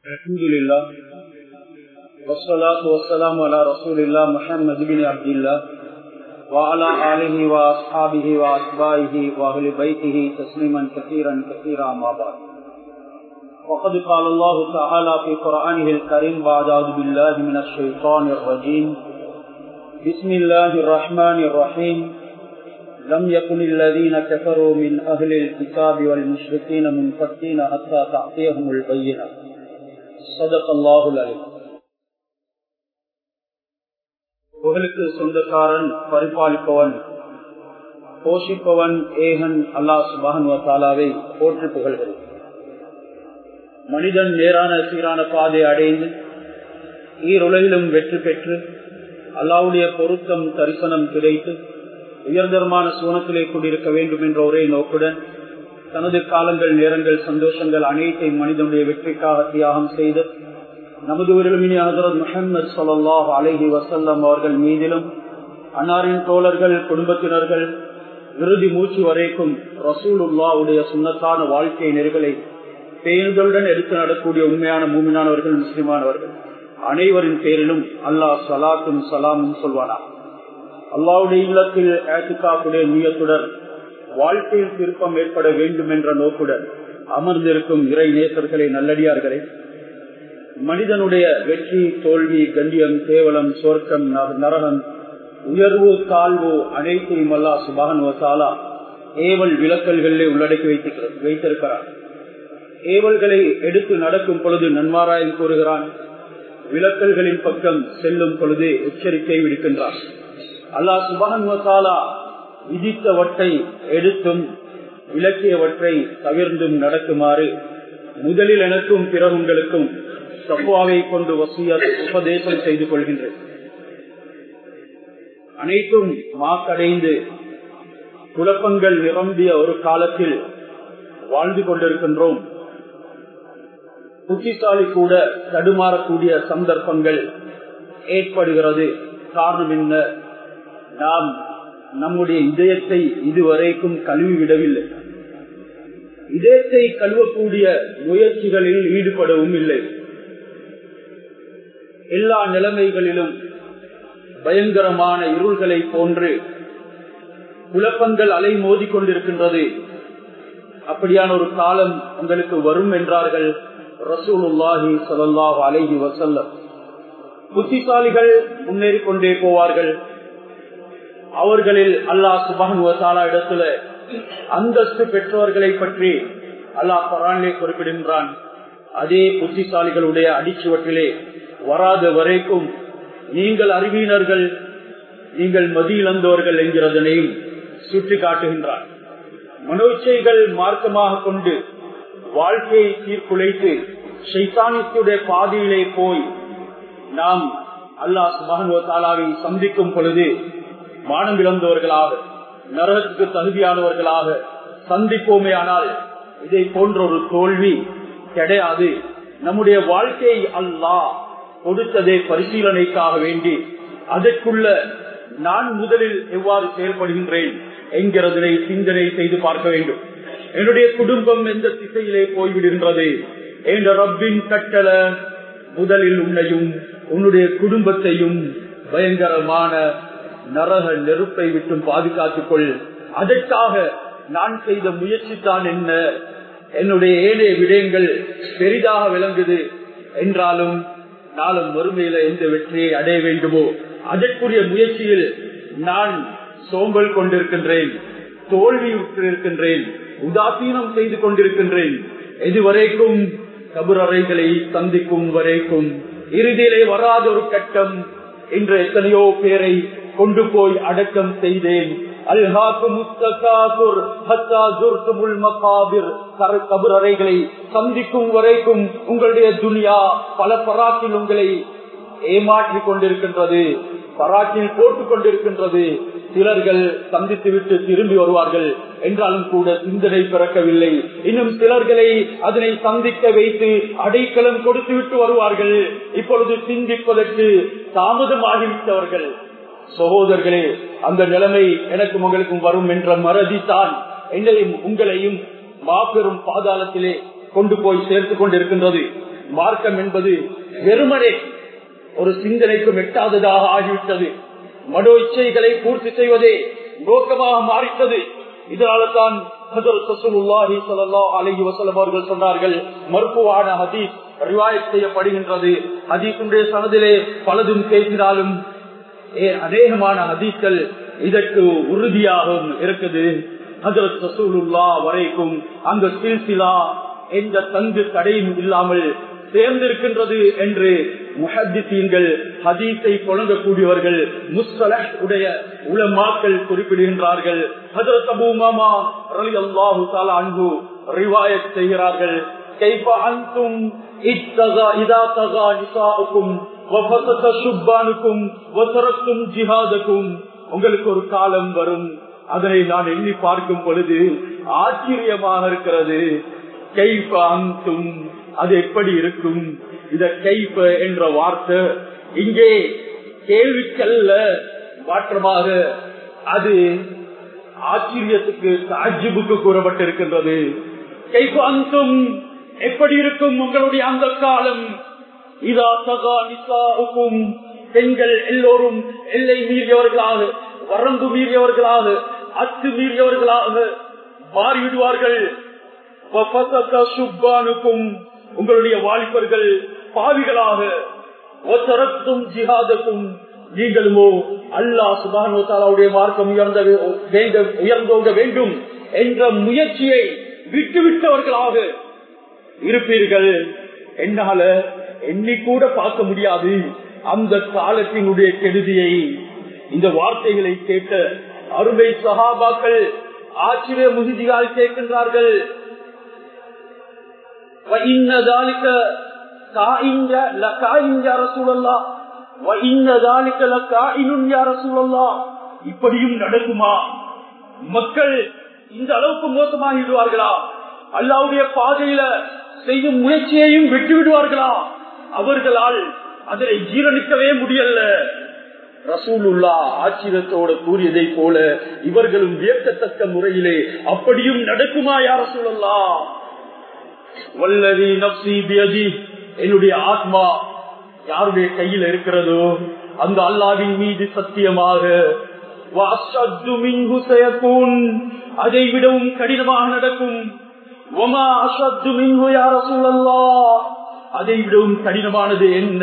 الحمد لله والصلاة والسلام على رسول الله محمد بن عبد الله وعلى آله وأصحابه وأتباعه وأهل بيته تسليما كثيرا كثيرا ما بعد وقد قال الله تعالى في قرآنه الكريم بعد أعوذ بالله من الشيطان الرجيم بسم الله الرحمن الرحيم لم يكن الذين كفروا من أهل الكتاب والمشركين منفكين حتى تعطيهم البينة صدق الله العليم புகழுக்கு சொந்தக்காரன் பரிபாலிப்பவன் போஷிப்பவன் ஏகன் அல்லா சுபான் வசாலாவை போற்றி புகழ்கிறது மனிதன் நேரான சீரான பாதை அடைந்து ஈருலகிலும் வெற்றி பெற்று அல்லாவுடைய பொருத்தம் தரிசனம் கிடைத்து உயர்தரமான சூனத்திலே கொண்டிருக்க வேண்டும் என்ற ஒரே நோக்குடன் தனது காலங்கள் நேரங்கள் சந்தோஷங்கள் அனைத்தையும் மனிதனுடைய வெற்றிக்காக தியாகம் செய்து நமது உரிமினி ஹசரத் முகமது சொல்லாஹ் அலஹி வசல்லம் அவர்கள் மீதிலும் அன்னாரின் தோழர்கள் குடும்பத்தினர்கள் இறுதி மூச்சு வரைக்கும் ரசூலுல்லாவுடைய சுண்ணத்தான வாழ்க்கை நெருகளை பேணுதலுடன் எடுத்து நடக்கூடிய உண்மையான மூமினானவர்கள் முஸ்லிமானவர்கள் அனைவரின் பேரிலும் அல்லாஹ் சலாத்தும் சலாமும் சொல்வானா அல்லாவுடைய இல்லத்தில் ஏத்துக்காப்புடைய நீயத்துடன் வாழ்க்கையில் திருப்பம் ஏற்பட வேண்டும் என்ற நோக்குடன் அமர்ந்திருக்கும் இறை நேசர்களை நல்லடியார்களே மனிதனுடைய வெற்றி தோல்வி கண்டியம் கேவலம் சொர்க்கம் நரகம் உயர்வு தாழ்வு அனைத்தையும் அல்லா சுபான் வசாலா ஏவல் விளக்கல்களிலே உள்ளடக்கி வைத்திருக்கிறார் ஏவல்களை எடுத்து நடக்கும் பொழுது நன்மாராயம் கூறுகிறான் விளக்கல்களின் பக்கம் செல்லும் பொழுது எச்சரிக்கை விடுக்கின்றான் அல்லா சுபான் வசாலா விதித்தவற்றை எடுத்தும் விளக்கியவற்றை தவிர்ந்தும் நடக்குமாறு முதலில் எனக்கும் பிற உங்களுக்கும் சப்புவாவை கொண்டு வசிய உபதேசம் செய்து கொள்கின்றேன் அனைத்தும் மாக்கடைந்து குழப்பங்கள் நிரம்பிய ஒரு காலத்தில் வாழ்ந்து கொண்டிருக்கின்றோம் புத்திசாலி கூட தடுமாறக்கூடிய சந்தர்ப்பங்கள் ஏற்படுகிறது காரணம் என்ன நாம் நம்முடைய இதயத்தை இதுவரைக்கும் கழுவி விடவில்லை இதயத்தை கழுவக்கூடிய முயற்சிகளில் ஈடுபடவும் இல்லை எல்லா நிலைமைகளிலும் பயங்கரமான இருள்களை போன்று குழப்பங்கள் அலை மோதி கொண்டிருக்கின்றது அப்படியான ஒரு காலம் உங்களுக்கு வரும் என்றார்கள் ரசூலுல்லாஹி சல்லாஹ் அலைஹி வசல்லம் புத்திசாலிகள் முன்னேறி கொண்டே போவார்கள் அவர்களில் அல்லாஹ் சுபான் இடத்துல அந்தஸ்து பெற்றவர்களை பற்றி அல்லாஹ் பரானிலே குறிப்பிடுகின்றான் அதே புத்திசாலிகளுடைய அடிச்சுவற்றிலே வராத வரைக்கும் நீங்கள் அறிவியினர்கள் நீங்கள் மதியிழந்தவர்கள் என்கிறதனையும் சுட்டி காட்டுகின்றார் மனோச்சைகள் மார்க்கமாக கொண்டு வாழ்க்கையை சீர்குலைத்து சைத்தானியத்துடைய பாதையிலே போய் நாம் அல்லாஹ் சுபானுவத்தாலாவை சந்திக்கும் பொழுது மானம் இழந்தவர்களாக நரகத்துக்கு தகுதியானவர்களாக சந்திப்போமே ஆனால் இதை போன்ற ஒரு தோல்வி கிடையாது நம்முடைய வாழ்க்கையை அல்லாஹ் கொடுத்ததே பரிசீலனைக்காக வேண்டி அதற்குள்ள நான் முதலில் எவ்வாறு செயல்படுகின்றேன் என்கிறதனை சிந்தனை செய்து பார்க்க வேண்டும் என்னுடைய குடும்பம் எந்த திசையிலே போய்விடுகின்றது என்ற ரப்பின் கட்டள முதலில் உன்னையும் உன்னுடைய குடும்பத்தையும் பயங்கரமான நரக நெருப்பை விட்டும் பாதுகாத்துக் கொள் அதற்காக நான் செய்த முயற்சி தான் என்ன என்னுடைய ஏழைய விடயங்கள் பெரிதாக விளங்குது என்றாலும் நாளும் வறுமையில எந்த வெற்றியை அடைய வேண்டுமோ அதற்குரிய முயற்சியில் நான் சோம்பல் கொண்டிருக்கின்றேன் தோல்வி இருக்கின்றேன் உதாசீனம் செய்து கொண்டிருக்கின்றேன் இதுவரைக்கும் கபுரறைகளை சந்திக்கும் வரைக்கும் இறுதியிலே வராத ஒரு கட்டம் இன்று எத்தனையோ பேரை கொண்டு போய் அடக்கம் செய்தேன் கபுரறைகளை சந்திக்கும் வரைக்கும் உங்களுடைய துனியா பல பராக்கில் உங்களை ஏமாற்றி கொண்டிருக்கின்றது பராக்கில் போட்டுக் கொண்டிருக்கின்றது சிலர்கள் சந்தித்து விட்டு திரும்பி வருவார்கள் என்றாலும் கூட சிந்தனை பிறக்கவில்லை இன்னும் சிலர்களை அதனை சந்திக்க வைத்து அடைக்கலம் கொடுத்து விட்டு வருவார்கள் இப்பொழுது சிந்திப்பதற்கு தாமதமாகிவிட்டவர்கள் சகோதரர்களே அந்த நிலைமை எனக்கும் உங்களுக்கும் வரும் என்ற மறதி தான் என்னையும் உங்களையும் மாபெரும் பாதாளத்திலே கொண்டு போய் சேர்த்து கொண்டிருக்கின்றது மார்க்கம் என்பது வெறுமனே ஒரு சிந்தனைக்கும் எட்டாததாக ஆகிவிட்டது மனோ இச்சைகளை பூர்த்தி செய்வதே நோக்கமாக மாறிட்டது இதனால தான் அவர்கள் சொன்னார்கள் மருத்துவான ஹதீஸ் ரிவாயத் செய்யப்படுகின்றது ஹதீஸுடைய சனதிலே பலதும் பேசினாலும் அநேகமான ஹதீஸ்கள் இதற்கு உறுதியாகவும் இருக்குது ஹசரத் ரசூலுல்லா வரைக்கும் அந்த சில்சிலா எந்த தங்கு தடையும் இல்லாமல் சேர்ந்திருக்கின்றது என்று முஹத்திசீன்கள் ஹதீஸை புழங்கக்கூடியவர்கள் முஸ்தலஹ் உடைய உலமாக்கள் குறிப்பிடுகின்றார்கள் ஹஜரத் அபூ மாமா ரலியல்லாஹு தஆலா அன்ஹு ரிவாயத் செய்கிறார்கள் கைஃப அன்தும் இத்தகா இதா தகா நிசாஉக்கும் வஃபஸத ஷுப்பானுக்கும் வதரக்தும் ஜிஹாதக்கும் உங்களுக்கு ஒரு காலம் வரும் அதனை நான் எண்ணி பார்க்கும் பொழுது ஆச்சரியமாக இருக்கிறது கைஃப அன்தும் அது எப்படி இருக்கும் இத கைப்ப என்ற வார்த்தை இங்கே கேள்விக்கல்ல மாற்றமாக அது ஆச்சரியத்துக்கு தாஜிபுக்கு கூறப்பட்டிருக்கின்றது கைப்பு அந்தும் எப்படி இருக்கும் உங்களுடைய அந்த காலம் இதா சகா நிசாவுக்கும் பெண்கள் எல்லோரும் எல்லை மீறியவர்களாக வரம்பு மீறியவர்களாக அத்து மீறியவர்களாக மாறிவிடுவார்கள் சுப்பானுக்கும் உங்களுடைய வாலிபர்கள் பாவிகளாக ஒத்தரத்தும் ஜிஹாதக்கும் நீங்களுமோ அல்லா சுபானுடைய மார்க்கம் உயர்ந்த உயர்ந்தோங்க வேண்டும் என்ற முயற்சியை விட்டுவிட்டவர்களாக இருப்பீர்கள் என்னால எண்ணி கூட பார்க்க முடியாது அந்த காலத்தினுடைய கெடுதியை இந்த வார்த்தைகளை கேட்ட அருமை சகாபாக்கள் ஆச்சரிய முகிதியால் கேட்கின்றார்கள் وإن ذلك كائن لكائن يا رسول الله وإن ذلك لكائن يا رسول الله இப்படியும் நடக்குமா மக்கள் இந்த அளவுக்கு மோசமாகிடுவார்களா அல்லாவுடைய பாதையில செய்யும் முயற்சியையும் விட்டு விடுவார்களா அவர்களால் அதனை ஜீரணிக்கவே முடியல ரசூலுல்லா ஆச்சரியத்தோடு கூறியதை போல இவர்களும் வியக்கத்தக்க முறையிலே அப்படியும் நடக்குமா யார் ரசூலுல்லா வல்லதி நப்சி பியதி என்னுடைய ஆத்மா யாருடைய கையில் இருக்கிறதோ அந்த அல்லாவின் மீது சத்தியமாக அதை விடவும் கடினமாக நடக்கும் அதை விடவும் கடினமானது என்ன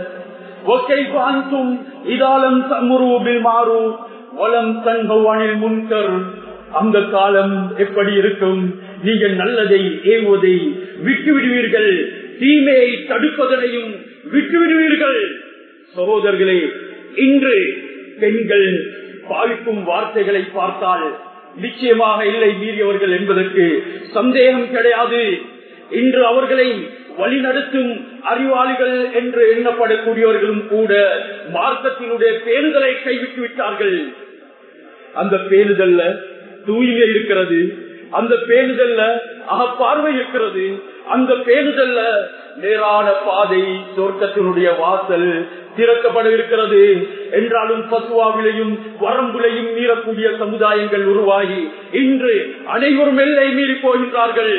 இதாலம் தமுருபில் மாறு வலம் தன்கவானில் முன்கர் அந்த காலம் எப்படி இருக்கும் நீங்கள் நல்லதை ஏவுவதை விட்டு விடுவீர்கள் தீமையை தடுப்பதனையும் விட்டு விடுவீர்கள் சகோதரர்களே இன்று பெண்கள் பாவிக்கும் வார்த்தைகளை பார்த்தால் நிச்சயமாக இல்லை மீறியவர்கள் என்பதற்கு சந்தேகம் கிடையாது இன்று அவர்களை வழிநடத்தும் அறிவாளிகள் என்று எண்ணப்படக்கூடியவர்களும் கூட மார்க்கத்தினுடைய பேணுதலை கைவிட்டு விட்டார்கள் அந்த பேணுதல்ல தூய்மை இருக்கிறது அந்த பேணுதல்ல அகப்பார்வை இருக்கிறது அந்த பேணுதல்ல நேரான பாதை சொர்க்கத்தினுடைய வாசல் திறக்கப்பட இருக்கிறது என்றாலும் பசுவாவிலையும் வரம்புலையும் மீறக்கூடிய சமுதாயங்கள் உருவாகி இன்று அனைவரும் எல்லை மீறி போகின்றார்கள்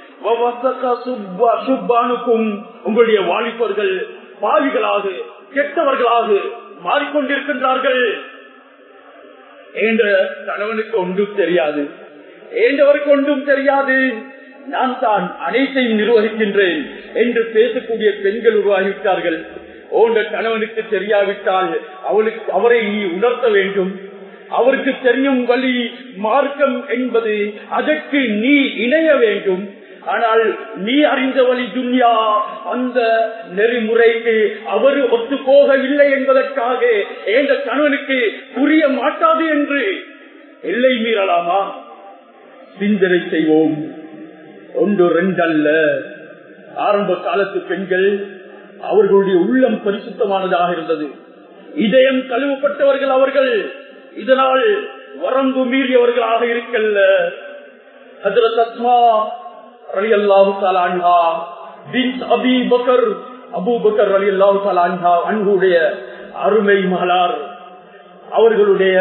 உங்களுடைய வாலிபர்கள் பாவிகளாக கெட்டவர்களாக மாறிக்கொண்டிருக்கின்றார்கள் என்ற கணவனுக்கு ஒன்றும் தெரியாது ஏண்டவருக்கு ஒன்றும் தெரியாது நான் தான் அனைத்தையும் நிர்வகிக்கின்றேன் என்று பேசக்கூடிய பெண்கள் உருவாகிவிட்டார்கள் ஓண்ட கணவனுக்கு தெரியாவிட்டால் அவளுக்கு அவரை நீ உணர்த்த வேண்டும் அவருக்கு தெரியும் வழி மார்க்கம் என்பது அதற்கு நீ இணைய வேண்டும் ஆனால் நீ அறிந்த வழி துன்யா அந்த நெறிமுறைக்கு அவர் ஒத்து போகவில்லை என்பதற்காக எந்த கணவனுக்கு புரிய மாட்டாது என்று எல்லை மீறலாமா சிந்தனை செய்வோம் ஒன்று ரெண்டு அல்ல ஆரம்ப காலத்து பெண்கள் அவர்களுடைய உள்ளம் பரிசுத்தமானதாக இருந்தது இதயம் கழுவப்பட்டவர்கள் அவர்கள் இதனால் வரம்பு மீறியவர்களாக இருக்கல்ல ஹசரத் அஸ்மா ரலி அல்லாஹு தாலான்ஹா பின் அபி பக்கர் அபு பக்கர் ரலி அல்லாஹு தாலான்ஹா அன்புடைய அருமை மகளார் அவர்களுடைய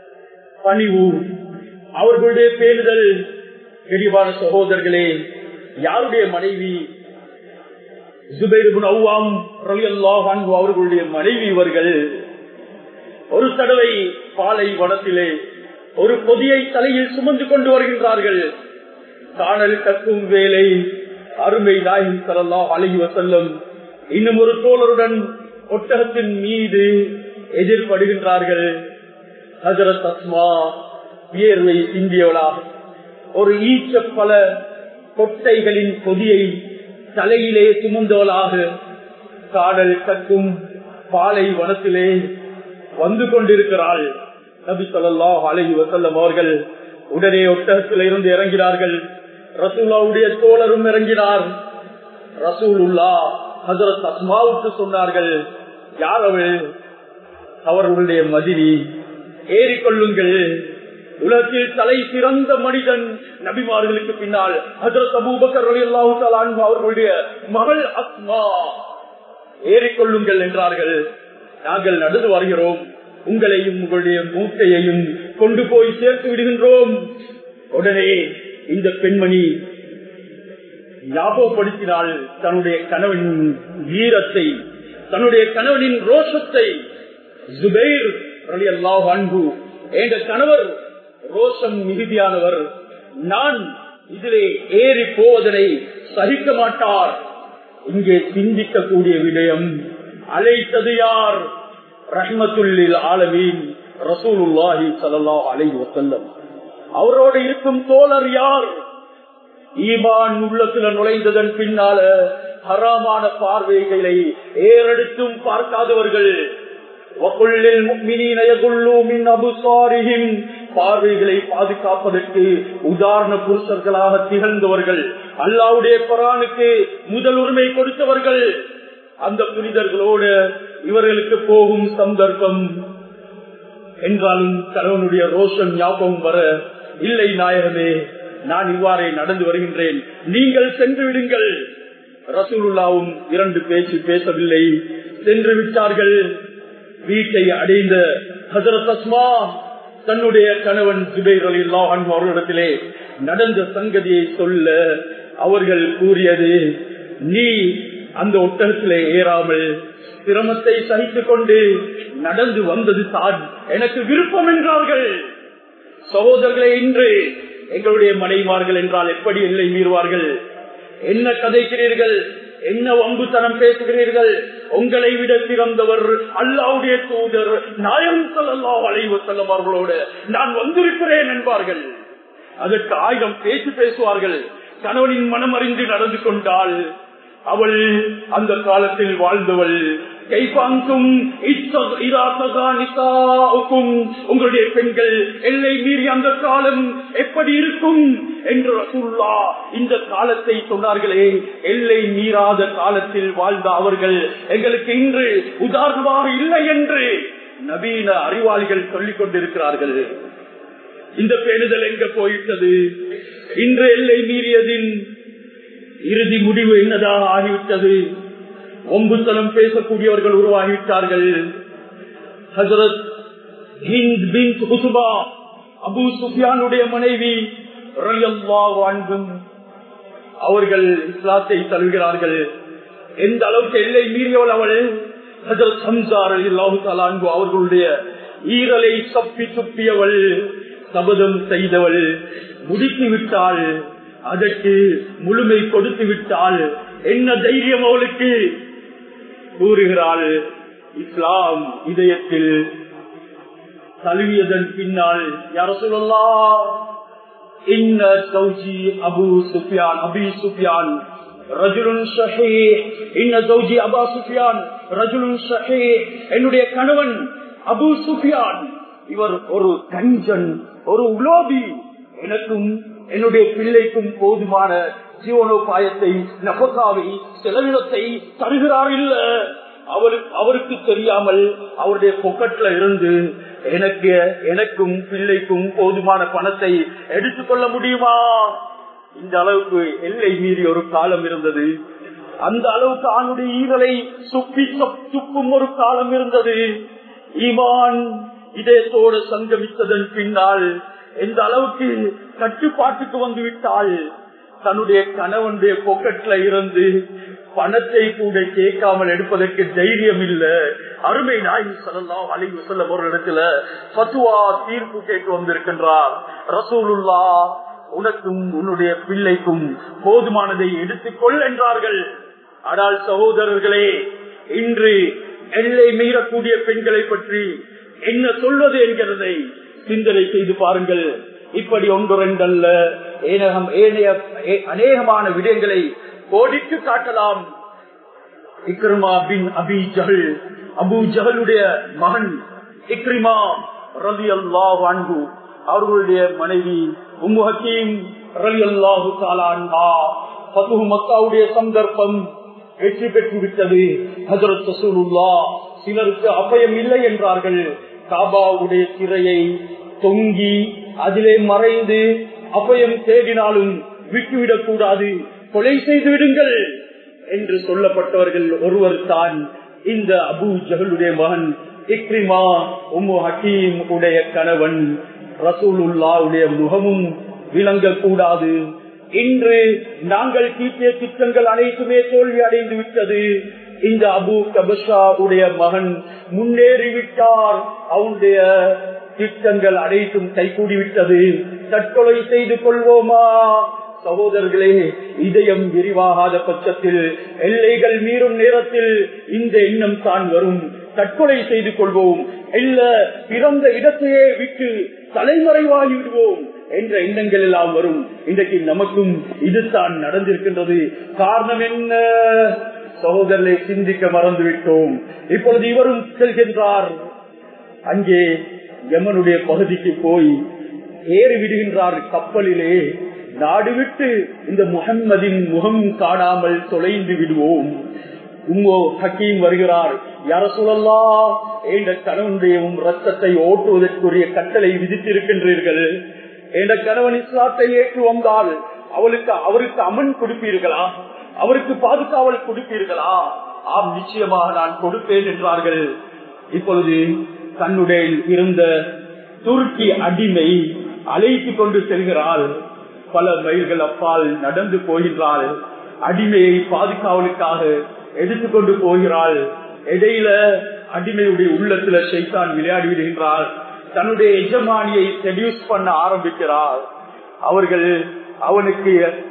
பணிவு அவர்களுடைய பேணுதல் தெளிவான சகோதரர்களே யாருடைய மனைவி ஜுபைர் அவ்வாம் அவர்களுடைய மனைவி இவர்கள் ஒரு தடவை பாலை வனத்திலே ஒரு பொதியை தலையில் சுமந்து கொண்டு வருகின்றார்கள் காணல் கக்கும் வேலை அருமை நாயின் சரல்லா அழகி வசல்லம் இன்னும் ஒரு தோழருடன் ஒட்டகத்தின் மீது எதிர்படுகின்றார்கள் ஹசரத் அஸ்மா வியர்வை சிந்தியவளா ஒரு ஈச்ச பல கொட்டைகளின் பொதியை தலையிலே சுமந்தவளாக காடல் கக்கும் பாலை வனத்திலே வந்து கொண்டிருக்கிறாள் நபி சொல்லா அலஹி வசல்லம் அவர்கள் உடனே ஒட்டகத்தில் இருந்து இறங்கினார்கள் ரசூல்லாவுடைய தோழரும் இறங்கினார் ரசூலுல்லா ஹசரத் அஸ்மாவுக்கு சொன்னார்கள் யார் அவள் அவர்களுடைய மதினி ஏறிக்கொள்ளுங்கள் உலகத்தில் தலை சிறந்த மனிதன் நபிமார்களுக்கு பின்னால் ஹசரத் அபூபக்கர் அவர்களுடைய மகள் அஸ்மா ஏறிக்கொள்ளுங்கள் என்றார்கள் நாங்கள் நடந்து வருகிறோம் உங்களையும் உங்களுடைய மூட்டையையும் கொண்டு போய் சேர்த்து விடுகின்றோம் உடனே இந்த பெண்மணி ஞாபகப்படுத்தினாள் தன்னுடைய கணவனின் வீரத்தை தன்னுடைய கணவனின் ரோஷத்தை ஜுபைர் அல்லாஹ் அன்பு எங்க கணவர் ரோஷம் மிகுதியானவர் நான் இதிலே ஏறி போவதனை சகிக்க மாட்டார் இங்கே சிந்திக்கக்கூடிய விடயம் அழைத்தது யார் ரஹ்மத்துல்லில் ஆலமீன் ரசூலுல்லாஹி சல்லா அலை வசல்லம் அவரோடு இருக்கும் தோழர் யார் ஈமான் உள்ளத்துல நுழைந்ததன் பின்னால ஹராமான பார்வைகளை ஏறெடுத்தும் பார்க்காதவர்கள் பார்வைகளை பாதுகாப்பதற்கு உதாரண புருஷர்களாக திகழ்ந்தவர்கள் அல்லாவுடைய பரானுக்கு முதல் உரிமை கொடுத்தவர்கள் அந்த புனிதர்களோடு இவர்களுக்கு போகும் சந்தர்ப்பம் என்றாலும் கணவனுடைய ரோஷன் ஞாபகம் வர இல்லை நாயகமே நான் இவ்வாறே நடந்து வருகின்றேன் நீங்கள் சென்று விடுங்கள் ரசூலுல்லாவும் இரண்டு பேச்சு பேசவில்லை சென்று விட்டார்கள் வீட்டை அடைந்த ஹசரத் அஸ்மா தன்னுடைய கணவன் ஜுபைர் அலி அவர்களிடத்திலே நடந்த சங்கதியை சொல்ல அவர்கள் கூறியது நீ அந்த ஒட்டகத்திலே ஏறாமல் சிரமத்தை சகித்துக் கொண்டு நடந்து வந்தது தான் எனக்கு விருப்பம் என்றார்கள் சகோதரர்களே இன்று எங்களுடைய மனைவார்கள் என்றால் எப்படி எல்லை மீறுவார்கள் என்ன கதைக்கிறீர்கள் என்ன வம்புத்தனம் பேசுகிறீர்கள் உங்களை விட சிறந்தவர் அல்லாவுடைய தூதர் நாயம் சொல்லல்லா வளைவு செல்லும் அவர்களோடு நான் வந்திருக்கிறேன் என்பார்கள் அதற்கு ஆயிரம் பேச்சு பேசுவார்கள் கணவனின் மனம் அறிந்து நடந்து கொண்டால் அவள் அந்த காலத்தில் வாழ்ந்தவள் கைபாங்கும் உங்களுடைய பெண்கள் எல்லை மீறி அந்த காலம் எப்படி இருக்கும் என்று ரசூல்லா இந்த காலத்தை சொன்னார்களே எல்லை மீறாத காலத்தில் வாழ்ந்த அவர்கள் எங்களுக்கு இன்று உதாரணமாக இல்லை என்று நவீன அறிவாளிகள் சொல்லிக் கொண்டிருக்கிறார்கள் இந்த பேணுதல் எங்க போயிட்டது இன்று எல்லை மீறியதின் இறுதி முடிவு என்னதாக ஆகிவிட்டது ஒம்புத்தனம் பேசக்கூடியவர்கள் உருவாகிவிட்டார்கள் ஹசரத் ஹிந்த் பின் குசுபா அபு சுஃபியானுடைய மனைவி அன்பும் அவர்கள் இஸ்லாத்தை தருகிறார்கள் எந்த அளவுக்கு எல்லை மீறியவள் அவள் ஹசரத் சம்சார் அன்பு அவர்களுடைய ஈரலை சப்பி துப்பியவள் சபதம் செய்தவள் முடித்து விட்டாள் அதற்கு முழுமை கொடுத்து விட்டால் என்ன தைரியம் அவளுக்கு கூறுகிறாள் இஸ்லாம் இதயத்தில் தழுவியதன் பின்னால் யார சொல்லலாம் இன்ன சௌஜி அபு சுஃபியான் அபி சுஃபியான் ரஜுலுன் ஷஹே இன்ன சௌஜி அபா சுஃபியான் ரஜுலுன் ஷஹே என்னுடைய கணவன் அபு சுஃபியான் இவர் ஒரு கஞ்சன் ஒரு உலோபி எனக்கும் என்னுடைய பிள்ளைக்கும் போதுமான ஜீவனோபாயத்தை நபகாவை செலவினத்தை தருகிறார் இல்ல அவருக்கு அவருக்கு தெரியாமல் அவருடைய பொக்கெட்ல இருந்து எனக்கு எனக்கும் பிள்ளைக்கும் போதுமான பணத்தை எடுத்துக்கொள்ள முடியுமா இந்த அளவுக்கு எல்லை மீறி ஒரு காலம் இருந்தது அந்த அளவுக்கு ஆணுடைய ஈரலை சுப்பி துப்பும் ஒரு காலம் இருந்தது ஈமான் இதயத்தோடு சங்கமித்ததன் பின்னால் எந்த அளவுக்கு கட்டுப்பாட்டுக்கு வந்து விட்டால் தன்னுடைய கணவனுடைய பொக்கெட்ல இருந்து பணத்தை கூட கேட்காமல் எடுப்பதற்கு தைரியம் இல்ல அருமை நாய் சொல்லலாம் அழிவு சொல்ல ஒரு இடத்துல பத்துவா தீர்ப்பு கேட்டு வந்திருக்கின்றார் ரசூலுல்லா உனக்கும் உன்னுடைய பிள்ளைக்கும் போதுமானதை எடுத்துக்கொள் என்றார்கள் ஆனால் சகோதரர்களே இன்று எல்லை மீறக்கூடிய பெண்களை பற்றி என்ன சொல்வது என்கிறதை சிந்தனை செய்து பாருங்கள் இப்படி ஒன்று ரெண்டல்ல ஏனகம் ஏனைய அநேகமான விடயங்களை கோடிட்டு காட்டலாம் இக்ரிமா பின் அபி ஜஹல் அபு ஜஹலுடைய மகன் இக்ரிமா ரவி அல்லாஹ் அன்பு அவர்களுடைய மனைவி உம்மு ஹக்கீம் ரவி அல்லாஹு தாலான்ஹா பத்து மக்காவுடைய சந்தர்ப்பம் வெற்றி பெற்று விட்டது ஹசரத் ரசூலுல்லா சிலருக்கு அபயம் இல்லை என்றார்கள் காபாவுடைய சிறையை தொங்கி அதிலே மறைந்து அபயம் தேடினாலும் விட்டுவிடக் கூடாது கொலை செய்து விடுங்கள் என்று சொல்லப்பட்டவர்கள் ஒருவர் தான் இந்த அபு ஜஹலுடைய மகன் இக்ரிமா உம்மு ஹக்கீம் உடைய கணவன் ரசூலுல்லாவுடைய முகமும் விளங்கக்கூடாது இன்று நாங்கள் தீட்டிய திட்டங்கள் அனைத்துமே தோல்வி அடைந்து விட்டது இந்த அபு கபஷா உடைய மகன் முன்னேறிவிட்டார் அவனுடைய திட்டங்கள் அனைத்தும் கைகூடிவிட்டது தற்கொலை செய்து கொள்வோமா சகோதரர்களே இதயம் விரிவாகாத பட்சத்தில் எல்லைகள் மீறும் நேரத்தில் இந்த எண்ணம் தான் வரும் தற்கொலை செய்து கொள்வோம் இல்ல பிறந்த இடத்தையே விட்டு தலைமறைவாகி விடுவோம் என்ற எண்ணங்கள் எல்லாம் வரும் இன்றைக்கு நமக்கும் இதுதான் நடந்திருக்கின்றது காரணம் என்ன சகோதரரை சிந்திக்க மறந்து விட்டோம் இப்பொழுது இவரும் செல்கின்றார் அங்கே யமனுடைய பகுதிக்கு போய் ஏறி விடுகின்றார் கப்பலிலே நாடு விட்டு இந்த முகம்மதின் முகம் காணாமல் தொலைந்து விடுவோம் உங்கோ ஹக்கீம் வருகிறார் யார சொல்லலா என்ற கணவனுடைய ரத்தத்தை ஓட்டுவதற்குரிய கட்டளை விதித்திருக்கின்றீர்கள் என்ற கணவன் இஸ்லாத்தை ஏற்று வந்தால் அவளுக்கு அவருக்கு அமன் கொடுப்பீர்களா அவருக்கு பாதுகாவல் கொடுப்பீர்களா ஆம் நிச்சயமாக நான் கொடுப்பேன் என்றார்கள் இப்பொழுது தன்னுடைய இருந்த துருக்கி அடிமை அழைத்து கொண்டு செல்கிறாள் பல மைல்கள் அப்பால் நடந்து போகின்றாள் அடிமையை பாதுகாவலுக்காக எடுத்துக்கொண்டு போகிறாள் இடையில அடிமையுடைய உள்ளத்துல சைத்தான் விளையாடி விடுகின்றாள் தன்னுடைய எஜமானியை செடியூஸ் பண்ண ஆரம்பிக்கிறார் அவர்கள் அவனுக்கு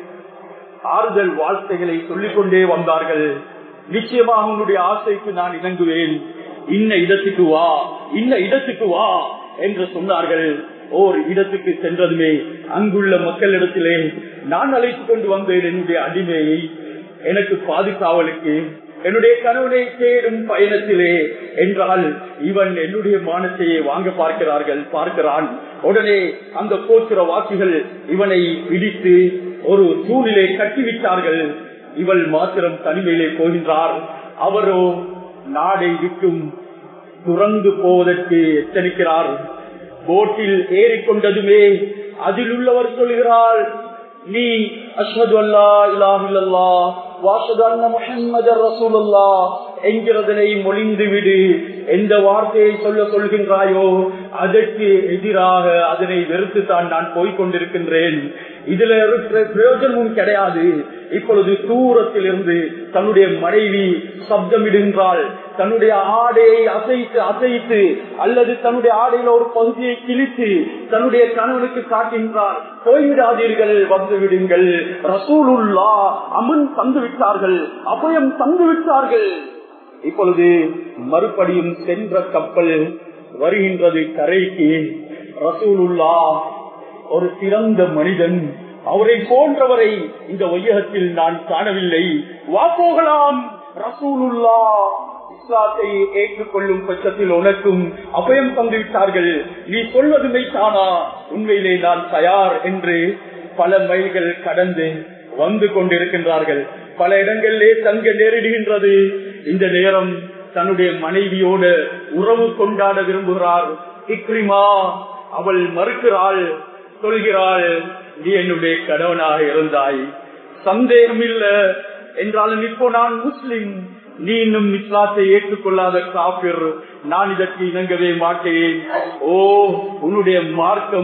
ஆறுதல் வார்த்தைகளை சொல்லிக் கொண்டே வந்தார்கள் நிச்சயமாக உன்னுடைய ஆசைக்கு நான் இணங்குவேன் இன்ன இடத்துக்கு வா இன்ன இடத்துக்கு வா என்று சொன்னார்கள் ஓர் இடத்துக்கு சென்றதுமே அங்குள்ள மக்களிடத்திலே நான் அழைத்துக் கொண்டு வந்தேன் என்னுடைய அடிமையை எனக்கு பாதுகாவலுக்கு என்னுடைய கணவனை தேடும் பயணத்திலே என்றால் இவன் என்னுடைய மானத்தையே வாங்க பார்க்கிறார்கள் பார்க்கிறான் உடனே அந்த கோச்சுர வாக்கிகள் இவனை இடித்து ஒரு தூணிலே கட்டிவிட்டார்கள் இவள் மாத்திரம் தனிமையிலே போகின்றார் அவரோ நாடை விட்டும் துறந்து போவதற்கு எச்சரிக்கிறார் போட்டில் ஏறிக்கொண்டதுமே அதில் உள்ளவர் சொல்கிறார் நீ அஷ்ஹது அல்லா இலாஹில்லா வாஷது அன்ன முஹம்மது ரசூலுல்லா என்கிறதனை மொழிந்து விடு எந்த வார்த்தையை சொல்ல சொல்கின்றாயோ அதற்கு எதிராக அதனை வெறுத்து தான் நான் போய்கொண்டிருக்கின்றேன் இதுல இருக்கிற பிரயோஜனமும் கிடையாது இப்பொழுது தூரத்தில் இருந்து தன்னுடைய மனைவி சப்தமிடுகின்றாள் தன்னுடைய ஆடையை அசைத்து அசைத்து அல்லது தன்னுடைய ஆடையில ஒரு பகுதியை கிழித்து தன்னுடைய கணவனுக்கு காட்டுகின்றார் போய்விடாதீர்கள் வந்து விடுங்கள் ரசூலுல்லா அமன் தந்து விட்டார்கள் அபயம் தந்து விட்டார்கள் இப்பொழுது மறுபடியும் சென்ற கப்பல் வருகின்றது கரைக்கு ரசூலுல்லா ஒரு சிறந்த மனிதன் அவரை போன்றவரை இந்த வையகத்தில் நான் காணவில்லை வா போகலாம் ரசூலுல்லா இஸ்லாத்தை ஏற்றுக்கொள்ளும் பட்சத்தில் உனக்கும் அபயம் தந்து விட்டார்கள் நீ சொல்வதுமை தானா உண்மையிலே நான் தயார் என்று பல மைல்கள் கடந்து வந்து கொண்டிருக்கின்றார்கள் பல இடங்களிலே தங்க நேரிடுகின்றது இந்த நேரம் தன்னுடைய மனைவியோடு உறவு கொண்டாட விரும்புகிறார் இக்ரிமா அவள் மறுக்கிறாள் சொல்கிறாள் நீ என்னுடைய கணவனாக இருந்தாய் சந்தேகம் இல்ல என்றாலும் இப்போ நான் முஸ்லிம் நீ இன்னும் இஸ்லாத்தை ஏற்றுக்கொள்ளாத காபிர் நான் இதற்கு இணங்கவே மாட்டேன் ஓ உன்னுடைய மார்க்கம்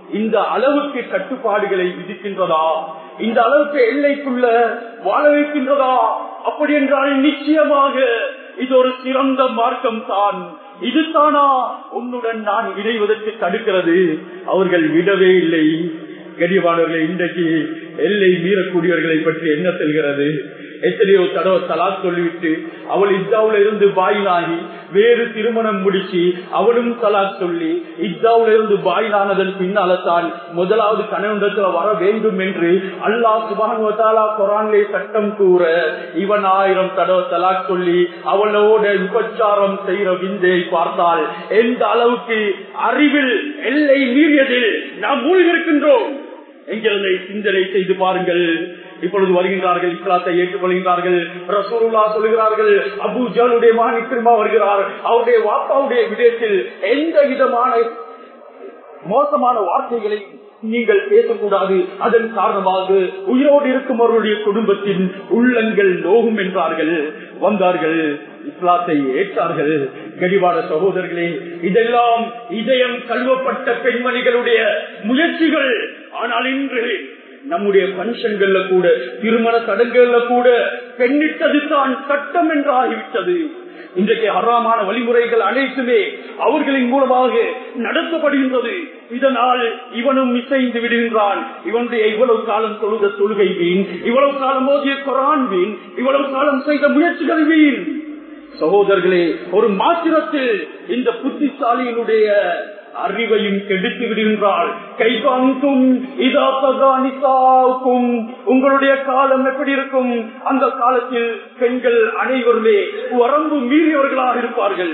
இந்த அளவுக்கு கட்டுப்பாடுகளை விதிக்கின்றதா இந்த அளவுக்கு எல்லைக்குள்ள வாழ வைக்கின்றதா அப்படி என்றால் நிச்சயமாக இது ஒரு சிறந்த மார்க்கம் தான் இதுதானா உன்னுடன் நான் இணைவதற்கு தடுக்கிறது அவர்கள் விடவே இல்லை கடிவானவர்களை இன்றைக்கு எல்லை மீறக்கூடியவர்களை பற்றி என்ன செல்கிறது எத்தனையோ தடவை தலா சொல்லிவிட்டு அவள் இத்தாவுல இருந்து பாயினாகி வேறு திருமணம் முடிச்சு அவளும் தலா சொல்லி இத்தாவுல இருந்து பாயினானதன் பின்னால தான் முதலாவது கணவனிடத்துல வர வேண்டும் என்று அல்லாஹ் சுபானுவத்தாலா குரான்லே சட்டம் கூற இவன் ஆயிரம் தடவை தலா சொல்லி அவளோட விபச்சாரம் செய்யற விந்தை பார்த்தால் எந்த அளவுக்கு அறிவில் எல்லை மீறியதில் நாம் மூழ்கிருக்கின்றோம் என்கிறதை சிந்தனை செய்து பாருங்கள் இப்பொழுது வருகின்றார்கள் இஸ்லாத்தை ஏற்றுக்கொள்கின்றார்கள் ரசூலுல்லா சொல்கிறார்கள் அபு ஜாலுடைய மகன் இக்கிரமா வருகிறார் அவருடைய வாப்பாவுடைய விடயத்தில் எந்த விதமான மோசமான வார்த்தைகளை நீங்கள் பேசக்கூடாது அதன் காரணமாக உயிரோடு இருக்கும் அவருடைய குடும்பத்தின் உள்ளங்கள் நோகும் என்றார்கள் வந்தார்கள் இஸ்லாத்தை ஏற்றார்கள் கடிவாட சகோதரர்களே இதெல்லாம் இதயம் கழுவப்பட்ட பெண்மணிகளுடைய முயற்சிகள் ஆனால் இன்று நம்முடைய பங்கன்கள்ல கூட திருமண சடங்குகள்ல கூட பெண்ணிட்டது தான் சட்டம் என்று ஆகிவிட்டது இன்றைக்கு அறாமான வழிமுறைகள் அனைத்துமே அவர்களின் மூலமாக நடத்தப்படுகின்றது இதனால் இவனும் இசைந்து விடுகின்றான் இவனுடைய இவ்வளவு காலம் தொழுத தொழுகை வீண் இவ்வளவு காலம் மோதிய கொரான் வீண் இவ்வளவு காலம் செய்த முயற்சிகள் வீண் சகோதரர்களே ஒரு மாத்திரத்தில் இந்த புத்திசாலியினுடைய அறிவையும் கெடுத்து விடுகின்றாள் கைபாங்கும் இதாக்கும் உங்களுடைய காலம் எப்படி இருக்கும் அந்த காலத்தில் பெண்கள் அனைவருமே வரம்பு மீறியவர்களாக இருப்பார்கள்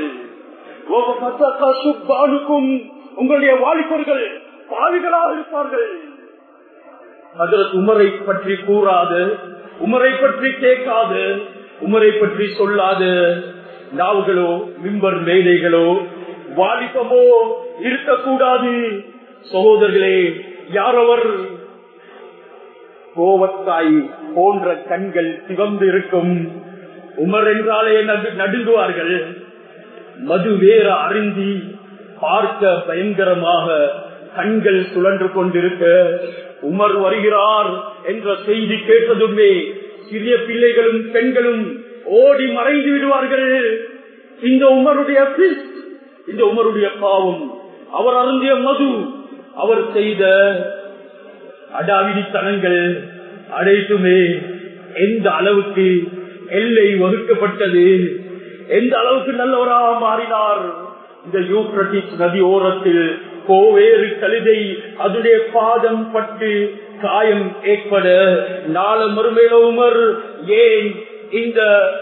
உங்களுடைய வாலிபர்கள் பாவிகளாக இருப்பார்கள் அதற்கு உமரை பற்றி கூறாது உமரை பற்றி கேட்காது உமரை பற்றி சொல்லாது நாவுகளோ மிம்பர் மேதைகளோ வாலிபமோ இருக்கக்கூடாது சகோதரர்களே யாரவர் கோவத்தாய் போன்ற கண்கள் சிவந்து இருக்கும் உமர் என்றாலே நடுங்குவார்கள் மது வேற அறிந்தி பார்க்க பயங்கரமாக கண்கள் சுழன்று கொண்டிருக்க உமர் வருகிறார் என்ற செய்தி கேட்டதுமே சிறிய பிள்ளைகளும் பெண்களும் ஓடி மறைந்து விடுவார்கள் இந்த உமருடைய இந்த உமருடைய பாவம் அவர் அருந்திய மது அவர் செய்த அடாவிடித்தனங்கள் அனைத்துமே எந்த அளவுக்கு எல்லை வகுக்கப்பட்டது எந்த அளவுக்கு நல்லவராக மாறினார் இந்த யூப்ரட்டிஸ் நதி ஓரத்தில் கோவேறு கழுதை அதனுடைய பாதம் பட்டு காயம் ஏற்பட நாள மறுமேல உமர் ஏன் இந்த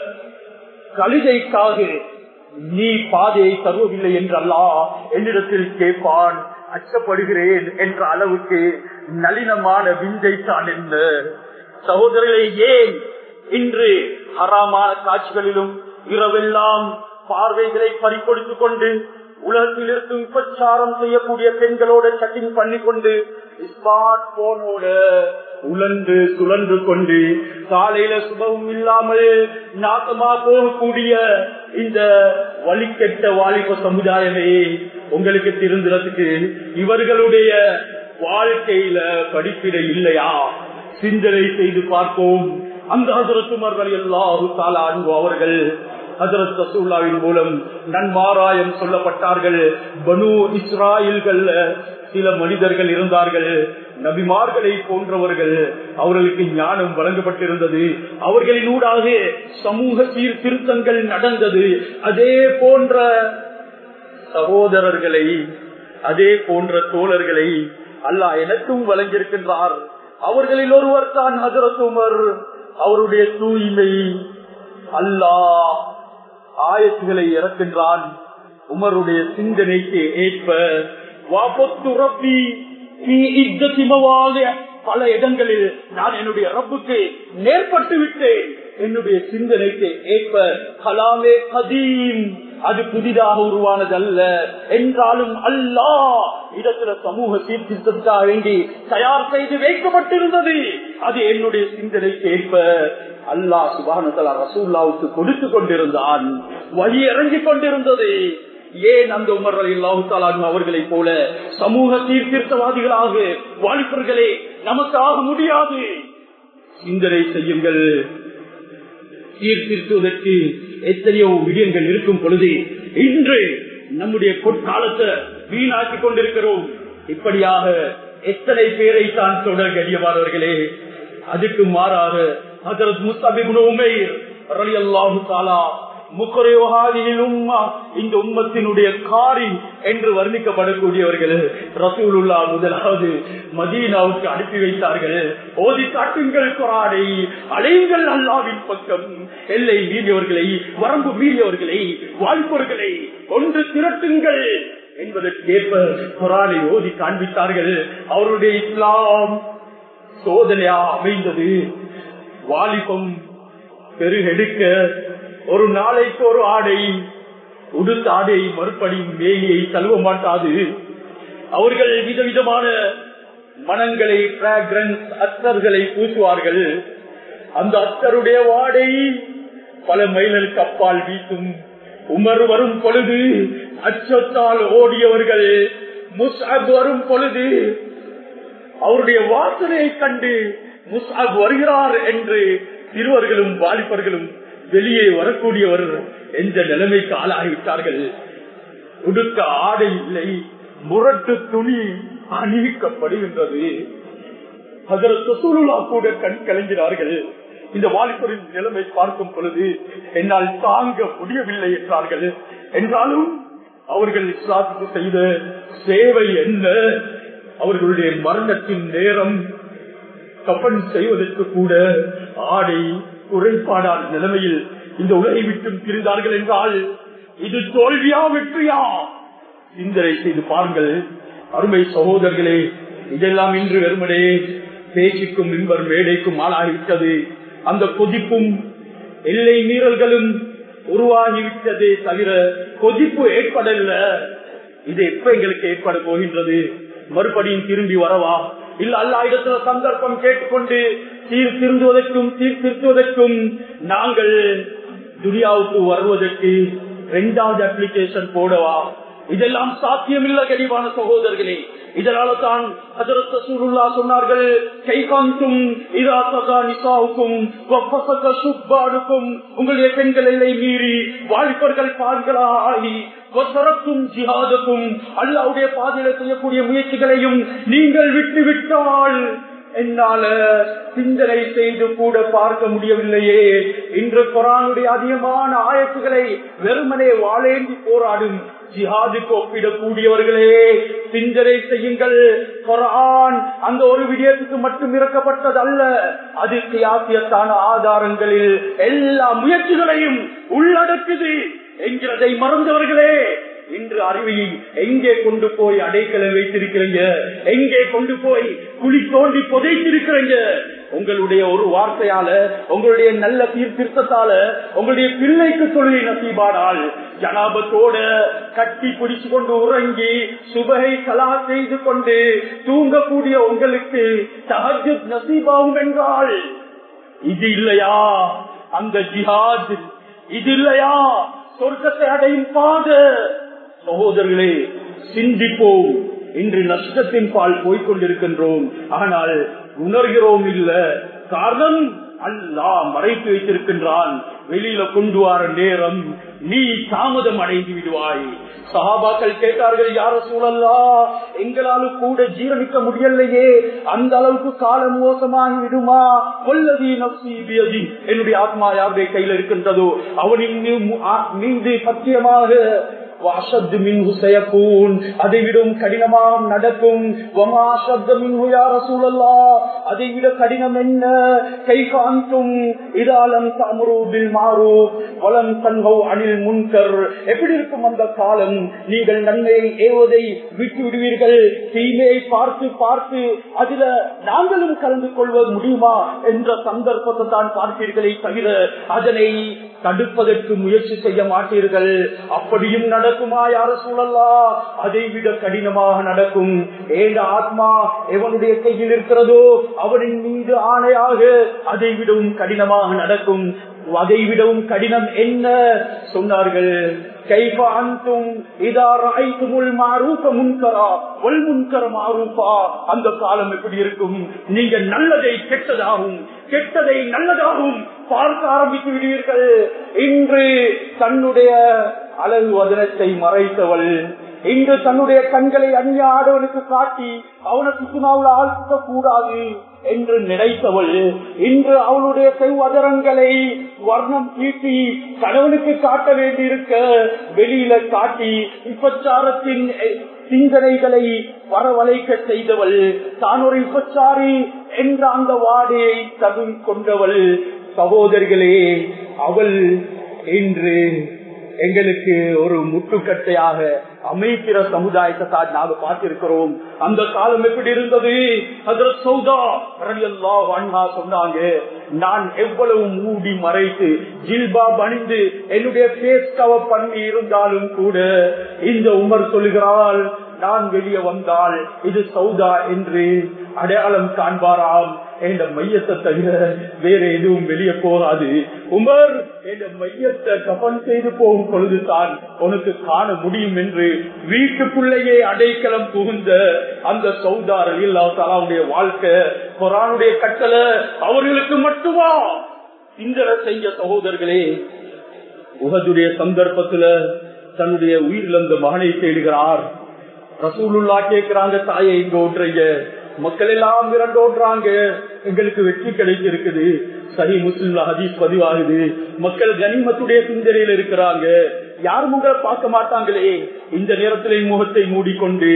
கழுதைக்காக நீ பாதையை தருவதில்லை என்றல்லா என்னிடத்தில் கேட்பான் அச்சப்படுகிறேன் என்ற அளவுக்கு நளினமான விந்தை தான் என்ன சகோதரர்களை ஏன் இன்று ஹராமான காட்சிகளிலும் இரவெல்லாம் பார்வைகளை பறிக்கொடுத்துக் கொண்டு உலகத்தில் இருக்கும் பிரச்சாரம் செய்யக்கூடிய பெண்களோட சட்டிங் பண்ணி கொண்டு ஸ்மார்ட் போனோட உழந்து சுழன்று கொண்டு காலையில சுபமும் இல்லாமல் நாசமா போகக்கூடிய இந்த வழிகெட்ட வாலிப சமுதாயமே உங்களுக்கு திருந்துறதுக்கு இவர்களுடைய வாழ்க்கையில படிப்பிட இல்லையா சிந்தனை செய்து பார்ப்போம் அந்த ஹசரத்துமர்கள் எல்லாரும் கால அன்பு அவர்கள் ஹசரத் ரசூல்லாவின் மூலம் நன்மாராயம் சொல்லப்பட்டார்கள் பனு இஸ்ராயல்கள் சில மனிதர்கள் இருந்தார்கள் நபிமார்களை போன்றவர்கள் அவர்களுக்கு ஞானம் வழங்கப்பட்டிருந்தது அவர்களின் ஊடாக சமூக சீர்திருத்தங்கள் நடந்தது அதே போன்ற சகோதரர்களை அதே போன்ற தோழர்களை அல்லாஹ் எனக்கும் வழங்கியிருக்கின்றார் அவர்களில் ஒருவர் தான் ஹசரத் உமர் அவருடைய தூய்மை அல்லாஹ் ஆயத்துகளை இறக்கின்றான் உமருடைய சிந்தனைக்கு ஏற்ப பல இடங்களில் நான் என்னுடைய ரப்புக்கு நேர்பட்டு விட்டேன் என்னுடைய சிந்தனைக்கு ஏற்ப கலாமே கதீம் அது புதிதாக உருவானது அல்ல என்றாலும் அல்லா இடத்துல சமூக சீர்திருத்தத்துக்காக வேண்டி தயார் செய்து வைக்கப்பட்டிருந்தது அது என்னுடைய சிந்தனைக்கு ஏற்ப அல்லாஹ் சுபானத்தலா ரசூல்லாவுக்கு கொடுத்து கொண்டிருந்தான் வழி இறங்கிக் கொண்டிருந்தது ஏன் அந்த உமர் அலி அல்லாஹு அவர்களைப் போல சமூக சீர்திருத்தவாதிகளாக வாலிபர்களே நமக்கு ஆக முடியாது சிந்தனை செய்யுங்கள் சீர்திருத்துவதற்கு எத்தனையோ விடயங்கள் இருக்கும் பொழுது இன்று நம்முடைய பொற்காலத்தை வீணாக்கி கொண்டிருக்கிறோம் இப்படியாக எத்தனை பேரை தான் தொடர் கடியவானவர்களே அதுக்கு மாறாக அதற்கு முஸ்தபிபுன் உமைர் ரலியல்லாஹு தாலா இந்த உம்மத்தினுடைய காரி என்று வர்ணிக்கப்படக்கூடியவர்கள் ரசூலுல்லா முதலாவது மதீனாவுக்கு அனுப்பி வைத்தார்கள் ஓதி காட்டுங்கள் குரானை அலையுங்கள் அல்லாவின் பக்கம் எல்லை மீறியவர்களை வரம்பு மீறியவர்களை வாய்ப்பவர்களை ஒன்று திரட்டுங்கள் என்பதற்கேற்ப குரானை ஓதி காண்பித்தார்கள் அவருடைய இஸ்லாம் சோதனையா அமைந்தது வாலிபம் பெருகெடுக்க ஒரு நாளைக்கு ஒரு ஆடை உடுத்த ஆடை மறுபடி மேலியை தழுவ மாட்டாது அவர்கள் விதவிதமான மனங்களை அத்தர்களை பூசுவார்கள் அந்த அத்தருடைய வாடை பல மைல்களுக்கு அப்பால் வீசும் உமர் வரும் பொழுது அச்சத்தால் ஓடியவர்கள் முஸ்அப் வரும் பொழுது அவருடைய வாசனையை கண்டு முஸ்அப் வருகிறார் என்று சிறுவர்களும் வாலிபர்களும் வெளியே வரக்கூடியவர் எந்த நிலைமைக்கு ஆளாகிவிட்டார்கள் உடுக்க ஆடை இல்லை முரட்டு துணி அணிவிக்கப்படுகின்றது அதற்கு சூழலா கூட கண் கலங்கினார்கள் இந்த வாலிபரின் நிலைமை பார்க்கும் பொழுது என்னால் தாங்க முடியவில்லை என்றார்கள் என்றாலும் அவர்கள் இஸ்லாத்துக்கு செய்த சேவை என்ன அவர்களுடைய மரணத்தின் நேரம் கப்பன் செய்வதற்கு கூட ஆடை குறைபாடான நிலைமையில் இந்த உலகை விட்டும் பிரிந்தார்கள் என்றால் இது தோல்வியா வெற்றியா சிந்தனை செய்து பாருங்கள் அருமை சகோதரர்களே இதெல்லாம் இன்று வெறுமனே பேச்சுக்கும் மின்பர் மேடைக்கும் ஆளாகிவிட்டது அந்த கொதிப்பும் எல்லை மீறல்களும் உருவாகிவிட்டதே தவிர கொதிப்பு ஏற்படல இது எப்ப எங்களுக்கு ஏற்பட போகின்றது மறுபடியும் திரும்பி வரவா இல்ல அல்லா இடத்துல சந்தர்ப்பம் கேட்டுக்கொண்டு சீர் திருந்துவதற்கும் சீர்திருத்துவதற்கும் நாங்கள் துனியாவுக்கு வருவதற்கு இரண்டாவது அப்ளிகேஷன் போடவா இதெல்லாம் சாத்தியமில்ல கடிவான சகோதரர்களே இதனால தான் அதரத்த சூருல்லா சொன்னார்கள் கைகாந்தும் இராசகா நிசாவுக்கும் சுப்பாடுக்கும் உங்களுடைய பெண்கள் எல்லை மீறி வாலிபர்கள் பால்களா ஆகி வசரக்கும் ஜிஹாதுக்கும் அல்லாவுடைய பாதையில செய்யக்கூடிய முயற்சிகளையும் நீங்கள் விட்டு விட்டால் என்னால சிந்தனை செய்து கூட பார்க்க முடியவில்லையே இன்று குரானுடைய அதிகமான ஆயத்துகளை வெறுமனே வாழேந்தி போராடும் ஜிஹாதுக்கு ஒப்பிடக்கூடியவர்களே சிந்தனை செய்யுங்கள் குரான் அந்த ஒரு விடயத்துக்கு மட்டும் இறக்கப்பட்டது அல்ல அது தியாசியத்தான ஆதாரங்களில் எல்லா முயற்சிகளையும் உள்ளடக்குது என்கிறதை மறந்தவர்களே இன்று அறிவை எங்கே கொண்டு போய் அடைக்கலம் வைத்திருக்கிறீங்க எங்கே கொண்டு போய் குழி தோண்டி புதைத்திருக்கிறீங்க உங்களுடைய ஒரு வார்த்தையால உங்களுடைய நல்ல தீர்த்திருத்தத்தால உங்களுடைய பிள்ளைக்கு தொழிலை நசீபானால் ஜனாபத்தோட கட்டி பிடிச்சு கொண்டு உறங்கி சுபகை கலா செய்து கொண்டு தூங்கக்கூடிய உங்களுக்கு தஹஜ் நசீபாகும் என்றால் இது இல்லையா அந்த ஜிஹாத் இது இல்லையா சொர்க்கத்தை அடையும் பாத சகோதரர்களே சிந்திப்போம் இன்று நஷ்டத்தின் பால் போய்கொண்டிருக்கின்றோம் ஆனால் உணர்கிறோம் இல்ல காரணம் அல்லா மறைத்து வைத்திருக்கின்றான் வெளியில கொண்டு வர நேரம் நீ தாமதம் அடைந்து விடுவாய் சகாபாக்கள் கேட்டார்கள் யார சூழல்லா எங்களாலும் கூட ஜீரணிக்க முடியலையே அந்த அளவுக்கு காலம் மோசமாகி விடுமா கொல்லதி நப்சி என்னுடைய ஆத்மா யாருடைய கையில் இருக்கின்றதோ அவனின் மீது சத்தியமாக அதை விடும் கடினமாக நடக்கும் அதை விட கடினம் என்ன கை காந்தும் இதாலம் தமரூபில் மாறு வளம் தங்கோ அணில் முன்கர் எப்படி இருக்கும் அந்த காலம் நீங்கள் நன்மையை ஏவதை விட்டு விடுவீர்கள் தீமையை பார்த்து பார்த்து அதுல நாங்களும் கலந்து கொள்வது முடியுமா என்ற சந்தர்ப்பத்தை தான் பார்ப்பீர்களே தவிர அதனை தடுப்பதற்கு முயற்சி செய்ய மாட்டீர்கள் அப்படியும் நடக்குமா யார சூழல்லா அதை விட கடினமாக நடக்கும் ஏந்த ஆத்மா எவனுடைய கையில் இருக்கிறதோ அவனின் மீது ஆணையாக அதை விடவும் கடினமாக நடக்கும் அதை விடவும் கடினம் என்ன சொன்னார்கள் கைஃப அந்தும் இதா ரஐத்துமுல் மாரூஃப முன்கரா வல் முன்கர மாரூஃபா அந்த காலம் எப்படி இருக்கும் நீங்க நல்லதை கெட்டதாகும் கெட்டதை நல்லதாகவும் பார்க்க ஆரம்பித்து விடுவீர்கள் இன்று தன்னுடைய அழகு வதனத்தை மறைத்தவள் இன்று தன்னுடைய கண்களை அந்நிய ஆடவனுக்கு காட்டி அவனை சுற்றுலாவில் ஆழ்த்த கூடாது என்று நினைத்தவள் இன்று அவளுடைய செவ்வதரங்களை வர்ணம் தீட்டி கணவனுக்கு காட்ட வேண்டியிருக்க வெளியில காட்டி விபச்சாரத்தின் சிந்தனைகளை வரவழைக்க செய்தவள் தான் ஒரு விபச்சாரி என்ற அந்த வாடையை தகுதி கொண்டவள் சகோதரிகளே அவள் இன்று எங்களுக்கு ஒரு முட்டுக்கட்டையாக அமைக்கிற சமுதாயத்தை தான் நாங்க பார்த்திருக்கிறோம் அந்த காலம் எப்படி இருந்தது அதில் சௌதா அண்ணா சொன்னாங்க நான் எவ்வளவு மூடி மறைத்து ஜில்பா பணிந்து என்னுடைய பேஸ் கவர் பண்ணி இருந்தாலும் கூட இந்த உமர் சொல்லுகிறாள் நான் வெளியே வந்தால் இது சௌதா என்று அடையாளம் காண்பாராம் என்ற மையத்தை தவிர வேற எதுவும் வெளியே போகாது உமர் என்ற மையத்தை கபன் செய்து போகும் பொழுதுதான் உனக்கு காண முடியும் என்று வீட்டுக்குள்ளேயே அடைக்கலம் புகுந்த அந்த சௌதார் அல்லாவுடைய வாழ்க்கை குரானுடைய கட்டளை அவர்களுக்கு மட்டுமா சிந்தனை செய்ய சகோதரர்களே உகதுடைய சந்தர்ப்பத்துல தன்னுடைய உயிரிழந்த மகனை தேடுகிறார் ரசூலுல்லா கேட்கிறாங்க தாயை இங்க ஓட்டுறீங்க மக்கள் எல்லாம் விரண்டு ஓடுறாங்க எங்களுக்கு வெற்றி கிடைக்க இருக்குது சரி முஸ்லிம் ஹதீஸ் பதிவாகுது மக்கள் கனிமத்துடைய சிந்தனையில் இருக்கிறாங்க யாரும் உங்களை பார்க்க மாட்டாங்களே இந்த நேரத்திலே முகத்தை மூடிக்கொண்டு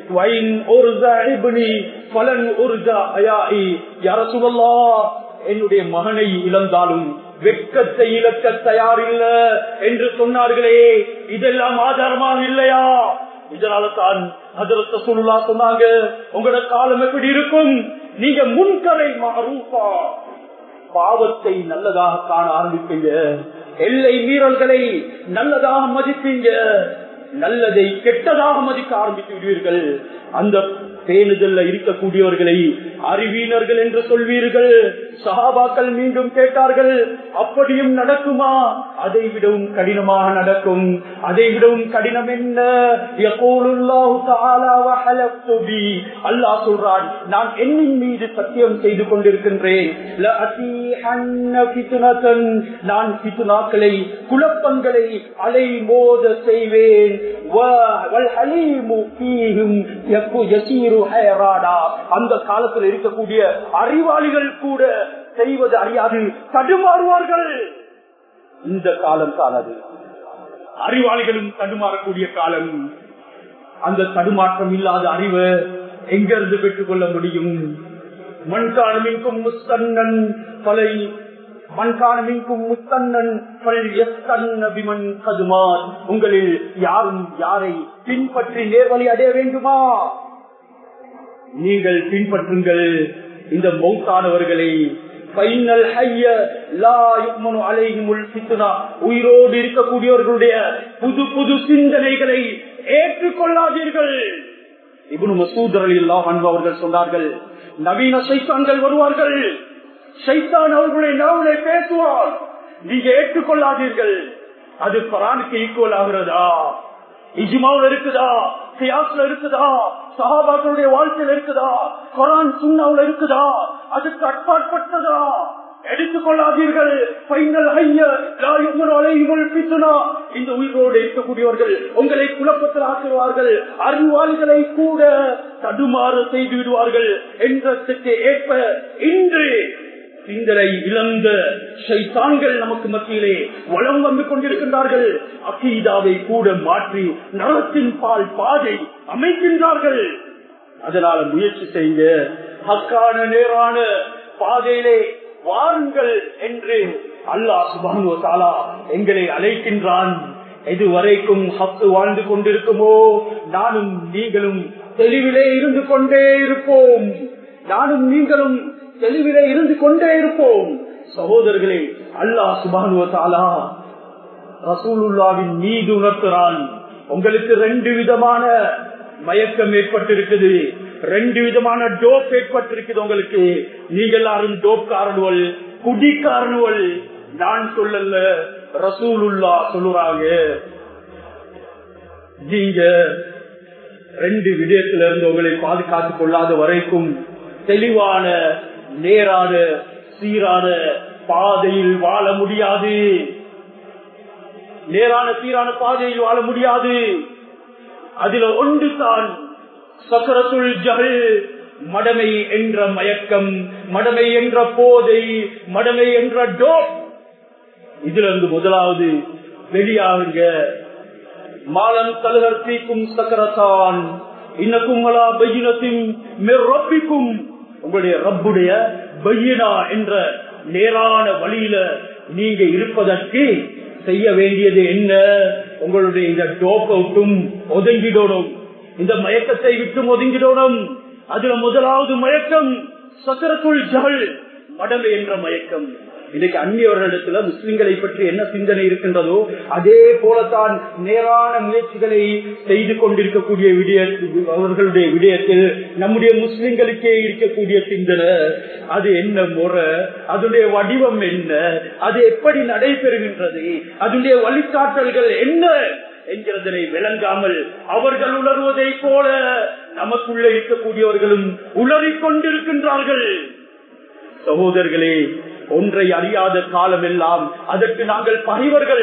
என்னுடைய மகனை இழந்தாலும் வெட்கத்தை இழக்க தயாரில்ல என்று சொன்னார்களே இதெல்லாம் ஆதாரமாக இல்லையா இதனால தான் அதிரத்த சுருளா சொன்னாங்க உங்களோட காலம் எப்படி இருக்கும் நீங்க முன்கரை மாறூப்பா பாவத்தை நல்லதாக காண ஆரம்பிப்பீங்க எல்லை மீறல்களை நல்லதாக மதிப்பீங்க நல்லதை கெட்டதாக மதிக்க ஆரம்பித்து விடுவீர்கள் அந்த பேணுதல்ல இருக்கக்கூடியவர்களை அறிவீனர்கள் என்று சொல்வீர்கள் சகாபாக்கள் மீண்டும் கேட்டார்கள் அப்படியும் நடக்குமா அதை விடவும் கடினமாக நடக்கும் அதை விடவும் கடினம் என்ன அல்லாஹ் சொல்றான் நான் என்னின் மீது சத்தியம் செய்து கொண்டிருக்கின்றேன் நான் பித்துனாக்களை குழப்பங்களை அலை மோத செய்வேன் அந்த காலத்தில் இருக்கக்கூடிய அறிவாளிகள் கூட செய்வது அறியாது தடுமாறுவார்கள் இந்த காலம் காலது அறிவாளிகளும் தடுமாறக்கூடிய காலம் அந்த தடுமாற்றம் இல்லாத அறிவு எங்கிருந்து பெற்றுக் கொள்ள முடியும் மண்காலமிக்கும் முஸ்தன்னன் பலை மண்காலமிக்கும் முஸ்தன்னன் பிமன் கதுமான் உங்களில் யாரும் யாரை பின்பற்றி நேர்வழி அடைய வேண்டுமா நீங்கள் பின்பற்றுங்கள் இந்த மௌத்தானவர்களை உயிரோடு இருக்கக்கூடியவர்களுடைய புது புது சிந்தனைகளை ஏற்றுக்கொள்ளாதீர்கள் இவனு மசூதர் அவர்கள் சொன்னார்கள் நவீன சைத்தான்கள் வருவார்கள் சைத்தான் அவர்களுடைய நாவலை பேசுவார் நீங்க ஏற்றுக்கொள்ளாதீர்கள் அது பரானுக்கு ஈக்குவல் ஆகிறதா இஜிமாவில் இருக்குதா சியாஸ்ல இருக்குதா சஹாபாக்களுடைய வாழ்க்கையில் இருக்குதா குரான் சுண்ணாவில் இருக்குதா அதுக்கு அட்பாட்பட்டதா எடுத்துக்கொள்ளாதீர்கள் இந்த உயிரோடு இருக்கக்கூடியவர்கள் உங்களை குழப்பத்தில் ஆக்குவார்கள் அறிவாளிகளை கூட தடுமாறு செய்து விடுவார்கள் என்றதுக்கு ஏற்ப இன்று சிந்தனை இழந்த சைத்தான்கள் நமக்கு மத்தியிலே வளம் வந்து கொண்டிருக்கின்றார்கள் அக்கீதாவை கூட மாற்றி நலத்தின் பால் பாதை அமைக்கின்றார்கள் அதனால முயற்சி செய்ய ஹக்கான நேரான பாதையிலே வாருங்கள் என்று அல்லாஹ் சுபானு தாலா எங்களை அழைக்கின்றான் எதுவரைக்கும் ஹக்கு வாழ்ந்து கொண்டிருக்குமோ நானும் நீங்களும் தெளிவிலே இருந்து கொண்டே இருப்போம் நானும் நீங்களும் தெளிவிலே இருந்து கொண்டே இருப்போம் சகோதரர்களே அல்லாஹ் சுபானுவ தாலா ரசூலுல்லாவின் மீது உணர்த்துறான் உங்களுக்கு ரெண்டு விதமான மயக்கம் ஏற்பட்டிருக்குது ரெண்டு விதமான டோப் ஏற்பட்டிருக்குது உங்களுக்கு நீங்க எல்லாரும் டோப் காரணவல் குடி காரணவல் நான் சொல்லல ரசூலுல்லா சொல்லுறாங்க நீங்க ரெண்டு விடயத்தில இருந்து உங்களை பாதுகாத்துக் கொள்ளாத வரைக்கும் தெளிவான நேரான சீரான பாதையில் வாழ முடியாது நேரான சீரான பாதையில் வாழ முடியாது அதுல ஒன்று தான் சக்கரத்துள் ஜகல் மடமை என்ற மயக்கம் மடமை என்ற போதை மடமை என்ற டோப் இதுல இருந்து முதலாவது வெளியாகுங்க மாலம் தலுகர் தீக்கும் சக்கரத்தான் இன்னக்கும் பையினத்தின் ரப்பிக்கும் உங்களுடைய ரப்புடைய பையனா என்ற நேரான வழியில நீங்க இருப்பதற்கு செய்ய வேண்டியது என்ன உங்களுடைய இந்த டோப்பை விட்டும் ஒதுங்கிடணும் இந்த மயக்கத்தை விட்டும் ஒதுங்கிடணும் அதுல முதலாவது மயக்கம் சக்கரத்துள் ஜகல் மடமை என்ற மயக்கம் இன்னைக்கு அந்நியவர்களிடத்துல முஸ்லிம்களை பற்றி என்ன சிந்தனை இருக்கின்றதோ அதே போலத்தான் நேரான முயற்சிகளை செய்து கொண்டிருக்கக்கூடிய விடய அவர்களுடைய விடயத்தில் நம்முடைய முஸ்லிம்களுக்கே இருக்கக்கூடிய சிந்தனை அது என்ன முறை அதனுடைய வடிவம் என்ன அது எப்படி நடைபெறுகின்றது அதனுடைய வழிகாட்டல்கள் என்ன என்கிறதனை விளங்காமல் அவர்கள் உணர்வதை போல நமக்குள்ள இருக்கக்கூடியவர்களும் உளறிக் கொண்டிருக்கின்றார்கள் சகோதரர்களே ஒன்றை அறியாத காலம் எல்லாம் அதற்கு நாங்கள் பகைவர்கள்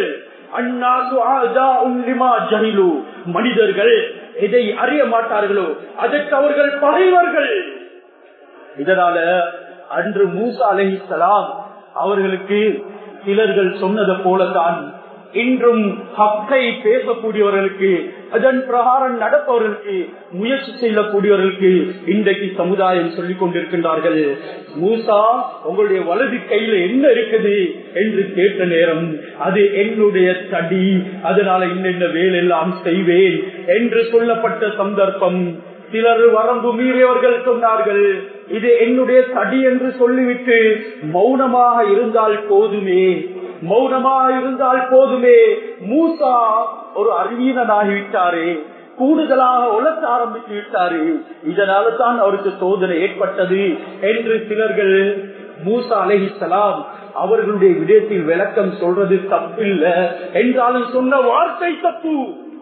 மனிதர்கள் எதை அறிய மாட்டார்களோ அதற்கு அவர்கள் பகைவர்கள் இதனால அன்று மூசா அலஹிசலாம் அவர்களுக்கு சிலர்கள் சொன்னதை போலத்தான் இன்றும் ஹக்கை பேசக்கூடியவர்களுக்கு அதன் பிரகாரம் நடப்பவர்களுக்கு முயற்சி செய்யக்கூடியவர்களுக்கு இன்றைக்கு சமுதாயம் சொல்லிக் கொண்டிருக்கின்றார்கள் மூசா உங்களுடைய வலது கையில என்ன இருக்குது என்று கேட்ட நேரம் அது என்னுடைய தடி அதனால இன்னென்ன வேலெல்லாம் செய்வேன் என்று சொல்லப்பட்ட சந்தர்ப்பம் சிலர் வரம்பு மீறியவர்கள் சொன்னார்கள் இது என்னுடைய தடி என்று சொல்லிவிட்டு மௌனமாக இருந்தால் போதுமே மௌனமாக இருந்தால் போதுமே மூசா ஒரு அறிவீனனாகிவிட்டாரே கூடுதலாக உலக்க ஆரம்பித்து விட்டாரு இதனால தான் அவருக்கு சோதனை ஏற்பட்டது என்று சிலர்கள் மூசா அலஹிசலாம் அவர்களுடைய விடயத்தில் விளக்கம் சொல்றது தப்பில்லை என்றாலும் சொன்ன வார்த்தை தப்பு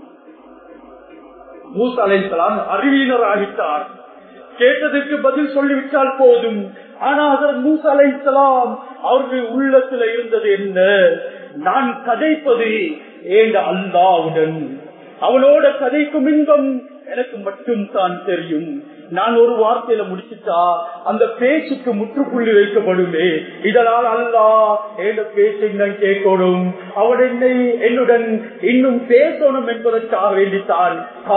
மூசா அலைசலாம் அறிவியனர் ஆகிட்டார் கேட்டதுக்கு பதில் சொல்லிவிட்டால் போதும் ஆனா அதன் மூசா அலைசலாம் அவர்கள் உள்ளத்துல இருந்தது என்ன நான் கதைப்பது ஏண்ட அல்லாவுடன் அவனோட கதைக்கும் இன்பம் எனக்கு மட்டும் தான் தெரியும் நான் ஒரு வார்த்தையில முடிச்சுட்டா அந்த பேச்சுக்கு முற்றுப்புள்ளி வைக்கப்படுமே இதனால் அல்லா என் பேச்சை நான் கேட்கணும் அவன் என்னை என்னுடன் இன்னும் பேசணும் என்பதற்காக வேண்டித்தான்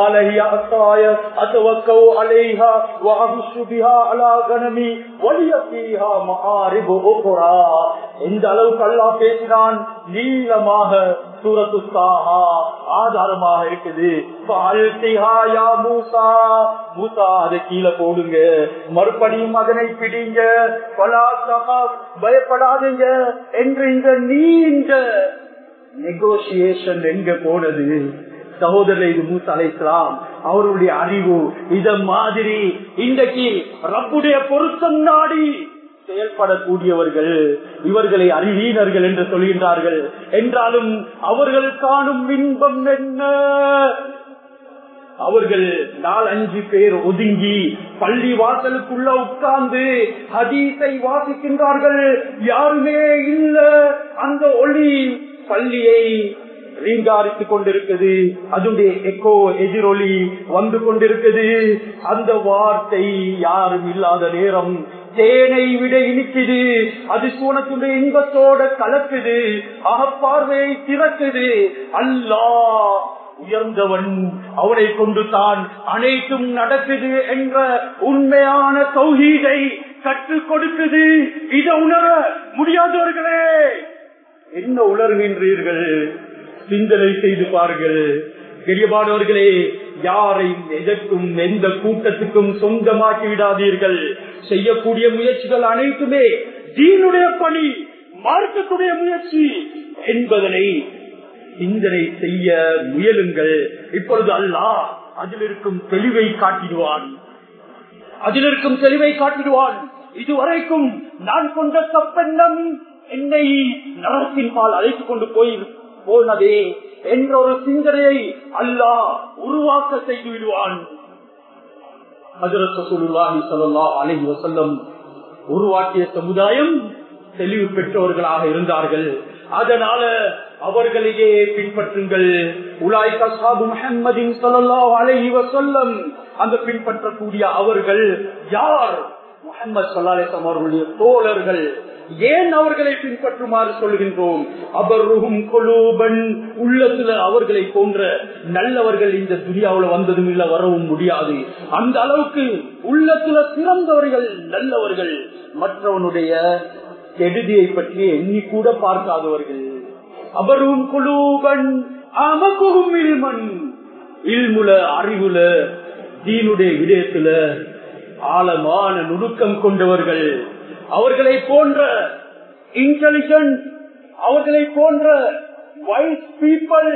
எந்த அளவுக்கு அல்லா பேசினான் நீளமாக சூரத்துக்காக ஆதாரமாக இருக்குது அதை கீழே போடுங்க மறுபடியும் அதனை பிடிங்க பயப்படாதீங்க என்று இந்த நீண்ட நெகோசியேஷன் எங்க போனது சகோதரர் இது மூசா அலைசலாம் அவருடைய அறிவு இத மாதிரி இன்றைக்கு ரப்புடைய பொருத்தம் நாடி செயல்படக்கூடியவர்கள் இவர்களை அறிவீனர்கள் என்று சொல்கின்றார்கள் என்றாலும் அவர்கள் காணும் இன்பம் என்ன அவர்கள் நாலஞ்சு பேர் ஒதுங்கி பள்ளி வாசலுக்குள்ள உட்கார்ந்து ஹதீஸை வாசிக்கின்றார்கள் யாருமே இல்ல அந்த ஒளி பள்ளியை ரீங்காரித்துக் கொண்டிருக்குது அதனுடைய எக்கோ எதிரொலி வந்து கொண்டிருக்குது அந்த வார்த்தை யாரும் இல்லாத நேரம் தேனை விட இனிக்குது அது சூனத்துடைய இன்பத்தோட கலக்குது அகப்பார்வையை திறக்குது அல்லா உயர்ந்தவன் அவனை கொண்டு தான் அனைத்தும் நடக்குது என்ற உண்மையான சௌஹீதை கற்றுக் கொடுக்குது இதை உணர முடியாதவர்களே என்ன உணர்கின்றீர்கள் சிந்தனை செய்து பாருங்கள் பெரியபானவர்களே யாரையும் எதற்கும் எந்த கூட்டத்துக்கும் சொந்தமாக்கி விடாதீர்கள் செய்யக்கூடிய முயற்சிகள் அனைத்துமே தீனுடைய பணி மார்க்கத்துடைய முயற்சி என்பதனை சிந்தனை செய்ய முயலுங்கள் இப்பொழுது அல்லாஹ் அதில் இருக்கும் தெளிவை காட்டிடுவான் அதில் இருக்கும் தெளிவை காட்டிடுவான் இதுவரைக்கும் நான் கொண்ட தப்பெண்ணம் என்னை நரகத்தின் பால் அழைத்துக் கொண்டு போய் போனதே என்ற ஒரு சிந்தனையை அல்லாஹ் உருவாக்க செய்து விடுவான் உருவாக்கிய சமுதாயம் தெளிவு பெற்றவர்களாக இருந்தார்கள் அதனால அவர்களையே பின்பற்றுங்கள் உலாய் கசாபு முகமதின் சொல்லலாம் அலைஹி வசல்லம் அந்த பின்பற்றக்கூடிய அவர்கள் யார் முகமது சல்லாலேசம் அவர்களுடைய தோழர்கள் ஏன் அவர்களை பின்பற்றுமாறு சொல்கின்றோம் அபர்ருகும் கொலூபன் உள்ளத்துல அவர்களை போன்ற நல்லவர்கள் இந்த துரியாவுல வந்ததும் இல்ல வரவும் முடியாது அந்த அளவுக்கு உள்ளத்துல சிறந்தவர்கள் நல்லவர்கள் மற்றவனுடைய கெடுதியை பற்றி எண்ணி கூட பார்க்காதவர்கள் அபரும் குலூபன் அமகுகும் இல்மன் இல்முல அறிவுல தீனுடைய விடயத்துல ஆழமான நுணுக்கம் கொண்டவர்கள் அவர்களை போன்ற இன்டெலிஜென்ட் அவர்களை போன்ற wise people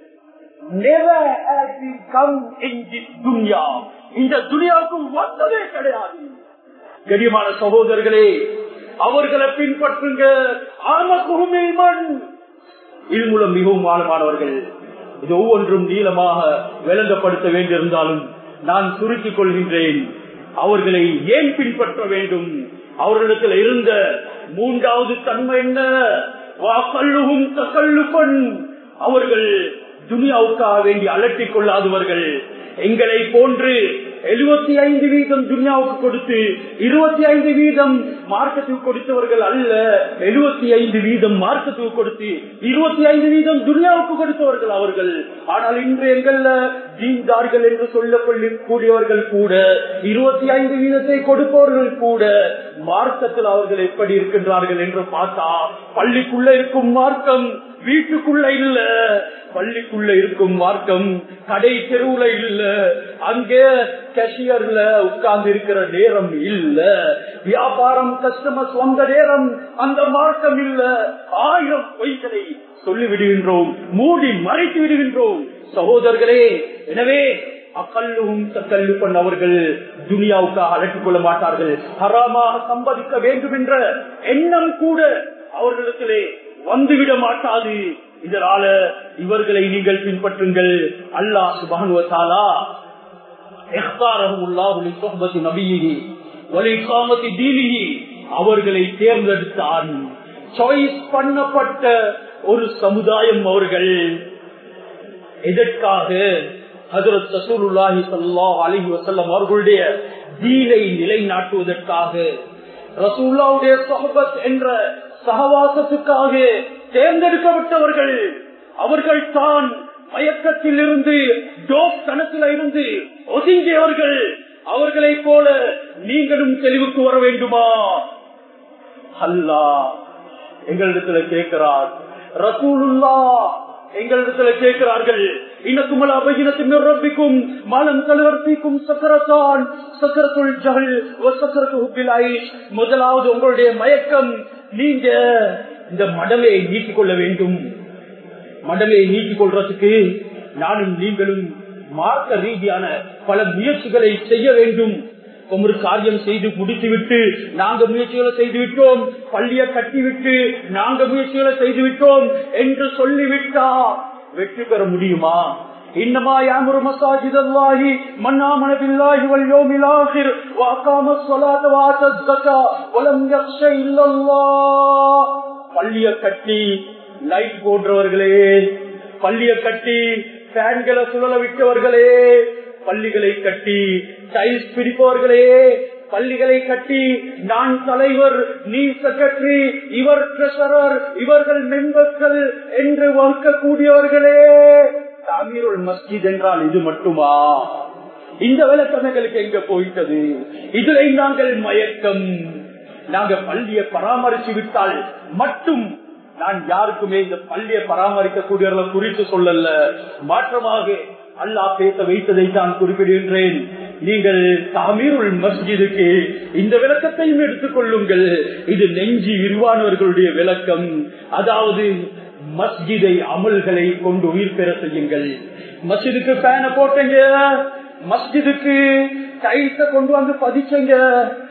never has been come in this dunya இந்த துனியாவுக்கு வந்ததே கிடையாது கடியமான சகோதரர்களே அவர்களை பின்பற்றுங்க ஆமகுமில் மண் இல்முலம் மிகவும் ஆழமானவர்கள் இது ஒவ்வொன்றும் நீளமாக விளங்கப்படுத்த வேண்டியிருந்தாலும் நான் சுருக்கிக் கொள்கின்றேன் அவர்களை ஏன் பின்பற்ற வேண்டும் அவர்களிடத்தில் இருந்த மூன்றாவது தன்மை என்ன வாக்கல்லுகும் தக்கல்லுபன் அவர்கள் துனியாவுக்காக வேண்டி அலட்டிக் கொள்ளாதவர்கள் எங்களை போன்று எழுபத்தி ஐந்து வீதம் துன்யாவுக்கு கொடுத்து இருபத்தி ஐந்து வீதம் மார்க்கத்துக்கு கொடுத்தவர்கள் அல்ல எழுபத்தி ஐந்து வீதம் மார்க்கத்துக்கு கொடுத்து இருபத்தி ஐந்து வீதம் துன்யாவுக்கு கொடுத்தவர்கள் அவர்கள் ஆனால் இன்று எங்கள்ல ஜீந்தார்கள் என்று சொல்லக்கூடியவர்கள் கூட இருபத்தி ஐந்து வீதத்தை கொடுப்பவர்கள் கூட மார்க்கத்தில் அவர்கள் எப்படி இருக்கின்றார்கள் என்று பார்த்தா பள்ளிக்குள்ள இருக்கும் மார்க்கம் வீட்டுக்குள்ள இல்ல பள்ளிக்குள்ள இருக்கும் மார்க்கம் கடை தெருவுல இல்ல அங்கே கேஷியர்ல உட்கார்ந்து இருக்கிற நேரம் இல்ல வியாபாரம் கஸ்டமர்ஸ் வந்த நேரம் அந்த மார்க்கம் இல்ல ஆயிரம் பொய்களை சொல்லி விடுகின்றோம் மூடி மறைத்து விடுகின்றோம் சகோதரர்களே எனவே அக்கல்லும் தக்கல்லு பண்ணவர்கள் துனியாவுக்காக அழைத்துக் கொள்ள மாட்டார்கள் ஹராமாக சம்பாதிக்க வேண்டும் என்ற எண்ணம் கூட அவர்களிடத்திலே வந்துவிட மாட்டாது இதனால இவர்களை நீங்கள் பின்பற்றுங்கள் அல்லாஹ் சுபானுவத்தாலா அவர்களை தேர்ந்தெடுத்தான் சாய்ஸ் பண்ணப்பட்ட ஒரு சமுதாயம் அவர்கள் எதற்காக ஹசரத் சசூலுல்லாஹி சல்லாஹ் அலஹி வசல்லம் அவர்களுடைய தீனை நிலைநாட்டுவதற்காக ரசூல்லாவுடைய சொஹபத் என்ற சகவாசத்துக்காக தேர்ந்தெடுக்கப்பட்டவர்கள் அவர்கள் தான் மயக்கத்தில் இருந்து டோப் கணக்கில் இருந்து ஒதுங்கியவர்கள் அவர்களை போல நீங்களும் தெளிவுக்கு வர வேண்டுமா அல்லா எங்களிடத்துல கேட்கிறார் ரசூலுல்லா எங்களிடத்துல கேட்கிறார்கள் இனக்குமல அபகினத்தின் ரப்பிக்கும் மாலம் கலவர்த்திக்கும் சக்கரத்தான் சக்கரத்துள் ஜகல் சக்கரத்து ஆயிஷ் முதலாவது உங்களுடைய மயக்கம் நீங்க இந்த மடமையை நீக்கிக் கொள்ள வேண்டும் மடமையை நீக்கிக் கொள்றதுக்கு நானும் நீங்களும் மார்க்க ரீதியான பல முயற்சிகளை செய்ய வேண்டும் ஒரு காரியம் செய்து முடித்துவிட்டு நாங்க முயற்சிகளை செய்து விட்டோம் பள்ளியை கட்டிவிட்டு நாங்க முயற்சிகளை செய்து விட்டோம் என்று சொல்லிவிட்டா வெற்றி பெற முடியுமா إنما يأمر مساجد الله من آمن بالله واليوم الآخر وأقام الصلاة وآتى الزكاة ولم يخش إلا الله பள்ளிய கட்டி லைட் போன்றவர்களே பள்ளிய கட்டி ஃபேன்களை சுழல விட்டவர்களே பள்ளிகளை கட்டி டைல்ஸ் பிடிப்பவர்களே பள்ளிகளை கட்டி நான் தலைவர் நீ செக்ரட்டரி இவர் ட்ரெஷரர் இவர்கள் மெம்பர்கள் என்று வகுக்கக்கூடியவர்களே அமீருல் மஸ்ஜித் என்றால் இது மட்டுமா இந்த விளக்கமைகளுக்கு எங்க போயிட்டது இதுல நாங்கள் மயக்கம் நாங்க பள்ளியை பராமரிச்சு விட்டால் மட்டும் நான் யாருக்குமே இந்த பள்ளியை பராமரிக்கக்கூடியவர்களை குறித்து சொல்லல மாற்றமாக அல்லாஹ் பேச வைத்ததை தான் குறிப்பிடுகின்றேன் நீங்கள் தாமீருள் மஸ்ஜிதுக்கு இந்த விளக்கத்தையும் எடுத்துக் கொள்ளுங்கள் இது நெஞ்சி விரிவானவர்களுடைய விளக்கம் அதாவது மஸ்ஜிதை அமல்களை கொண்டு உயிர் பெற செய்யுங்கள் மஸ்ஜிதுக்கு பேன போட்டீங்க மஸ்ஜிதுக்கு டைல்ஸ கொண்டு வந்து பதிச்சங்க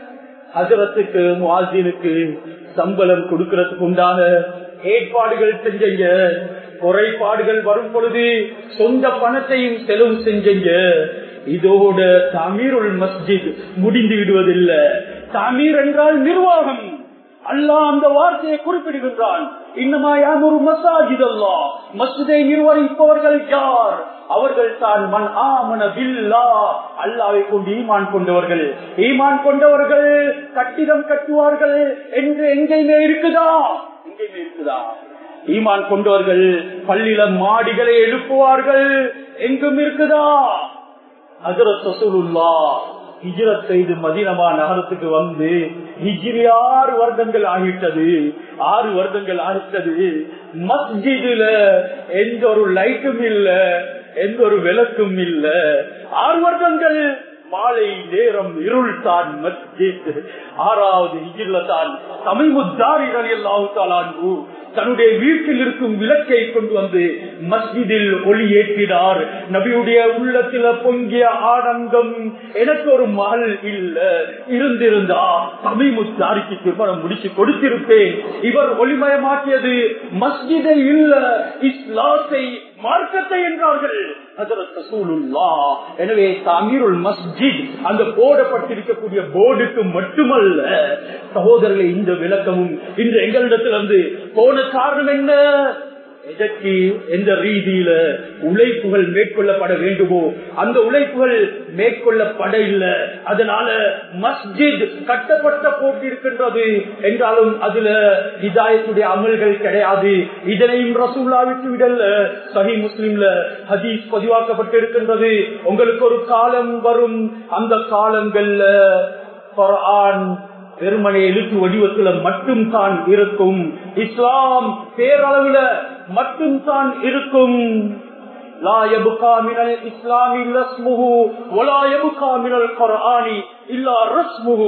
ஹசரத்துக்கு முவாசினுக்கு சம்பளம் கொடுக்கறதுக்கு உண்டான ஏற்பாடுகள் செஞ்சீங்க குறைபாடுகள் வரும் பொழுது சொந்த பணத்தையும் செலவு செஞ்சீங்க இதோட தமிருள் மஸ்ஜித் முடிந்து விடுவதில்லை தமிர் என்றால் நிர்வாகம் அல்லாஹ் அந்த வார்த்தையை குறிப்பிடுகின்றான் இன்னமா யாமொரு மசாஜித் அல்லா மஸ்ஜிதை நிர்வகிப்பவர்கள் யார் அவர்கள் தான் மண் ஆமன பில்லா அல்லாவை கொண்டு ஈமான் கொண்டவர்கள் ஈமான் கொண்டவர்கள் கட்டிடம் கட்டுவார்கள் என்று எங்கேயுமே இருக்குதா எங்கேயுமே இருக்குதா ஈமான் கொண்டவர்கள் பள்ளியில மாடிகளை எழுப்புவார்கள் எங்கும் இருக்குதா ஹசரத் ரசூலுல்லா ஹிஜ்ரத் செய்து மதினமா நகரத்துக்கு வந்து ஹிஜ்ரி ஆறு வருடங்கள் ஆகிட்டது ஆறு வருடங்கள் ஆகிட்டது மஸ்ஜிதுல எந்த ஒரு லைட்டும் இல்ல எந்த ஒரு விளக்கும் இல்ல ஆறு வருடங்கள் மாலை நேரம் இருள் தான் மஸ்ஜித் ஆறாவது ஹிஜ்ரில தான் தமிழ்முத்தாரிகள் எல்லாம் தன்னுடைய வீட்டில் இருக்கும் விளக்கை கொண்டு வந்து மஸ்ஜிதில் ஒளி ஏற்றினார் நபியுடைய உள்ளத்தில பொங்கிய ஆனந்தம் எனக்கு ஒரு மகள் இல்ல இருந்திருந்தா தமிழ்முத்தாரிக்கு திருமணம் முடிச்சு கொடுத்திருப்பேன் இவர் ஒளிமயமாக்கியது மஸ்ஜிதை இல்ல இஸ்லாத்தை மார்க்கத்தை என்றார்கள் எனவே தமிருள் மஸ்ஜித் அந்த போடப்பட்டிருக்கக்கூடிய போர்டுக்கு மட்டுமல்ல சகோதரர்களை இந்த விளக்கமும் இன்று எங்களிடத்தில் வந்து போன காரணம் என்ன எதற்கு எந்த ரீதியில உழைப்புகள் மேற்கொள்ளப்பட வேண்டுமோ அந்த உழைப்புகள் மேற்கொள்ளப்பட இல்லை அதனால மஸ்ஜித் கட்டப்பட்ட போட்டிருக்கின்றது என்றாலும் அதுல இதாயத்துடைய அமல்கள் கிடையாது இதனையும் ரசூல்லா விட்டு விடல சஹி முஸ்லிம்ல ஹதீஸ் பதிவாக்கப்பட்டிருக்கின்றது உங்களுக்கு ஒரு காலம் வரும் அந்த காலங்கள்ல குர்ஆன் வெறுமனை எழுத்து வடிவத்துல மட்டும் தான் இருக்கும் இஸ்லாம் பேரளவுல மட்டும் தான் இருக்கும் لا يبقى من الإسلام إلا اسمه ولا يبقى من القرآن إلا رسمه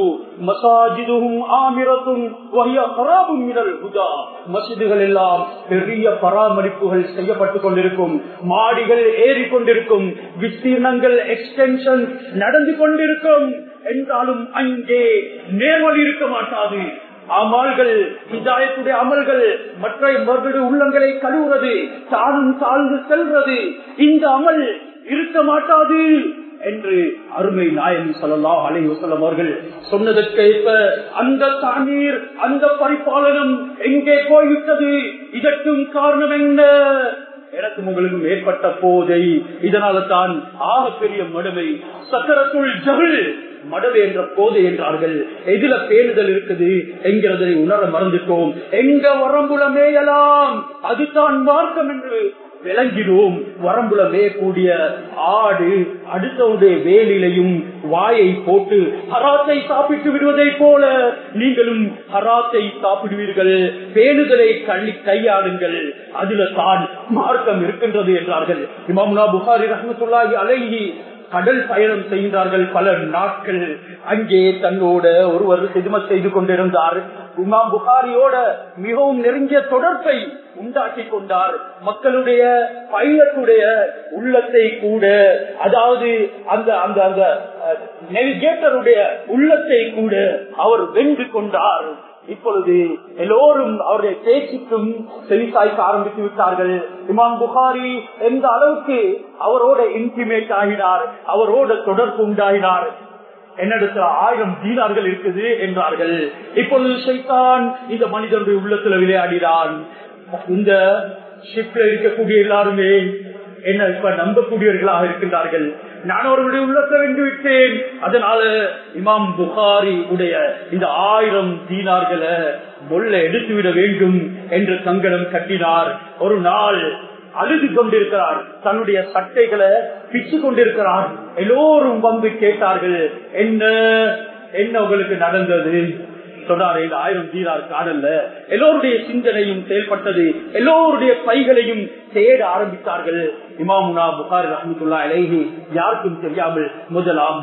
مساجدهم آمرة وهي خراب من الهدى மசிதுகள் எல்லாம் பெரிய பராமரிப்புகள் செய்யப்பட்டுக் கொண்டிருக்கும் மாடிகள் ஏறி கொண்டிருக்கும் விஸ்தீர்ணங்கள் எக்ஸ்டென்ஷன் நடந்து கொண்டிருக்கும் என்றாலும் அங்கே நேர்வழி இருக்க மாட்டாது அமல்கள் இதாயத்துடைய அமல்கள் மற்ற உள்ளங்களை கழுவுறது தானும் தாழ்ந்து செல்றது இந்த அமல் இருக்க மாட்டாது என்று அருமை நாயகன் சொல்லலாம் அலை வசலம் அவர்கள் சொன்னதற்கேற்ப அந்த தண்ணீர் அந்த பரிபாலனம் எங்கே போய்விட்டது இதற்கும் காரணம் என்ன எனக்கும் உங்களுக்கும் ஏற்பட்ட போதை இதனால தான் ஆகப்பெரிய மடுமை சக்கரத்துள் ஜகுள் மடவு என்ற போதை என்றார்கள் எதில பேணுதல் இருக்குது என்கிறதை உணர மறந்துட்டோம் எங்க வரம்புல மேயலாம் அதுதான் மார்க்கம் என்று விளங்கினோம் வரம்புல மேயக்கூடிய ஆடு அடுத்தவுடைய வேலிலையும் வாயை போட்டு ஹராத்தை சாப்பிட்டு விடுவதை போல நீங்களும் ஹராத்தை சாப்பிடுவீர்கள் பேணுதலை கள்ளி கையாளுங்கள் அதுல தான் மார்க்கம் இருக்கின்றது என்றார்கள் இமாமுனா புகாரி ரஹமத்துல்லாஹி அலைஹி கடல் பயணம் செய்தார்கள் பல நாட்கள் அங்கே தன்னோட ஒருவர் சிதுமத் செய்து கொண்டிருந்தார் இமாம் புகாரியோட மிகவும் நெருங்கிய தொடர்பை உண்டாக்கி கொண்டார் மக்களுடைய பைலட்டுடைய உள்ளத்தை கூட அதாவது அந்த அந்த அந்த நெவிகேட்டருடைய உள்ளத்தை கூட அவர் வென்று கொண்டார் இப்பொழுது எல்லோரும் அவருடைய பேச்சுக்கும் செவிசாய்க்க ஆரம்பித்து விட்டார்கள் இமாம் புகாரி எந்த அளவுக்கு அவரோட இன்டிமேட் ஆகினார் அவரோட தொடர்பு உண்டாகினார் என்னிடத்துல ஆயிரம் தீனார்கள் இருக்குது என்றார்கள் இப்பொழுது சைத்தான் இந்த மனிதனுடைய உள்ளத்துல விளையாடினான் இந்த ஷிப்ல இருக்கக்கூடிய எல்லாருமே என்ன இப்ப நம்பக்கூடியவர்களாக இருக்கின்றார்கள் நான் அவர்களுடைய உள்ளத்தை வென்று விட்டேன் அதனால இமாம் புகாரி உடைய இந்த ஆயிரம் தீனார்களை மொல்ல எடுத்துவிட வேண்டும் என்று கங்கணம் கட்டினார் ஒரு நாள் அழுது கொண்டிருக்கிறார் தன்னுடைய சட்டைகளை பிச்சு கொண்டிருக்கிறார் எல்லோரும் வந்து கேட்டார்கள் என்ன என்ன உங்களுக்கு நடந்தது சொன்னார் இந்த ஆயிரம் தீரார் காணல்ல எல்லோருடைய சிந்தனையும் செயல்பட்டது எல்லோருடைய பைகளையும் தேட ஆரம்பித்தார்கள் இமாமுனா புகார் ரஹமத்துல்லா அலேஹி யாருக்கும் தெரியாமல் முதலாம்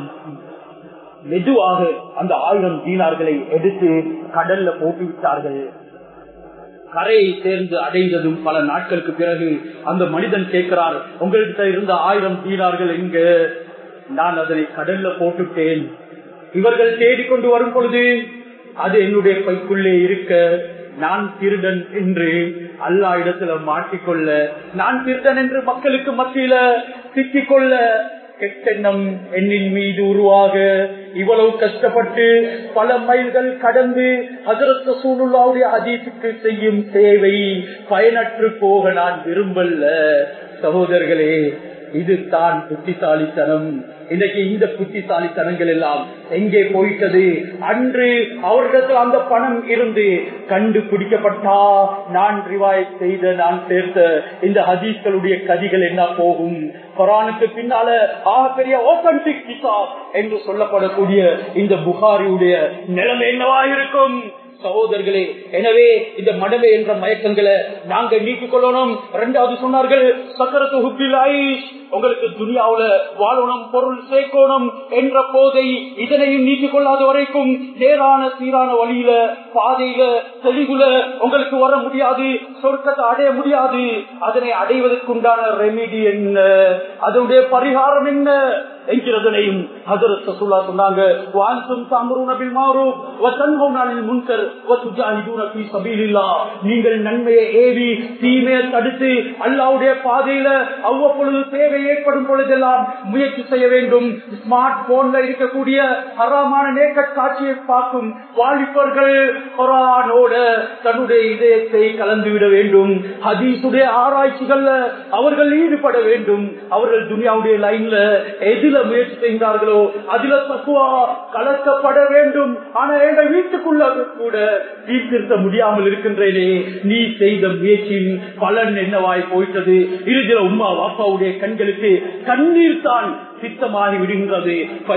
மெதுவாக அந்த ஆயிரம் தீனார்களை எடுத்து கடல்ல போட்டு விட்டார்கள் கரையை சேர்ந்து அடைந்ததும் பல நாட்களுக்கு பிறகு அந்த மனிதன் கேட்கிறார் உங்கள்கிட்ட இருந்த ஆயிரம் தீனார்கள் எங்க நான் அதனை கடல்ல போட்டுட்டேன் இவர்கள் தேடிக்கொண்டு வரும் பொழுது அது என்னுடைய பைக்குள்ளே இருக்க நான் திருடன் என்று அல்லா இடத்துல மாட்டிக்கொள்ள நான் திருடன் என்று மக்களுக்கு மத்தியில சிக்கிக்கொள்ள கெட்டெண்ணம் எண்ணின் மீது உருவாக இவ்வளவு கஷ்டப்பட்டு பல மைல்கள் கடந்து ஹசரத் சூழ்நிலாவுடைய அதீசுக்கு செய்யும் சேவை பயனற்று போக நான் விரும்பல்ல சகோதரர்களே இது தான் புத்திசாலித்தனம் இன்னைக்கு இந்த புத்திசாலித்தனங்கள் எல்லாம் எங்கே போயிட்டது அன்று அவரிடத்தில் அந்த பணம் இருந்து கண்டுபிடிக்கப்பட்டா நான் ரிவாய் செய்த நான் சேர்த்த இந்த ஹதீஸ்களுடைய கதிகள் என்ன போகும் குரானுக்கு பின்னால ஆகப்பெரிய ஓத்தன்டிக் கிசாப் என்று சொல்லப்படக்கூடிய இந்த புகாரியுடைய நிலைமை என்னவா இருக்கும் சகோதரர்களே எனவே இந்த மடமை என்ற மயக்கங்களை நாங்க நீக்கிக் கொள்ளணும் இரண்டாவது சொன்னார்கள் சக்கரத்து ஹுப்பில் ஆயிஷ் உங்களுக்கு துனியாவுல வாழணும் பொருள் சேர்க்கணும் என்ற போதை இதனையும் நீக்கிக் கொள்ளாத வரைக்கும் நேரான சீரான வழியில பாதையில தெளிவுல உங்களுக்கு வர முடியாது சொர்க்கத்தை அடைய முடியாது அதனை அடைவதற்குண்டான ரெமிடி என்ன அதனுடைய பரிகாரம் என்ன என்கிறதனையும் ஹசரத் ரசூல்லா சொன்னாங்க வான்சும் தாமரூன பில் மாரூப் வ தன்ஹவுன அனில் முன்கர் வ துஜாஹிதூன ஃபீ சபீலில்லாஹ் நீங்கள் நன்மையை ஏவி தீமையை தடுத்து அல்லாஹ்வுடைய பாதையில அவ்வப்பொழுது தேவை ஏற்படும் பொழுதெல்லாம் முயற்சி செய்ய வேண்டும் ஸ்மார்ட் போன்ல இருக்கக்கூடிய ஹராமான நேக்கட் காட்சியை பார்க்கும் வாலிபர்கள் குரானோட தன்னுடைய இதயத்தை கலந்து விட வேண்டும் ஹதீசுடைய ஆராய்ச்சிகள்ல அவர்கள் ஈடுபட வேண்டும் அவர்கள் துனியாவுடைய லைன்ல எதுல முயற்சி செய்கிறார்களோ அதுல தக்குவா கலக்கப்பட வேண்டும் ஆனா எங்க வீட்டுக்குள்ள கூட தீர்த்திருத்த முடியாமல் இருக்கின்றேனே நீ செய்த முயற்சியின் பலன் என்னவாய் போயிட்டது இறுதியில் உமா வாப்பாவுடைய கண்களுக்கு கண்ணீர் தான் சித்தமாகி விடுகின்றது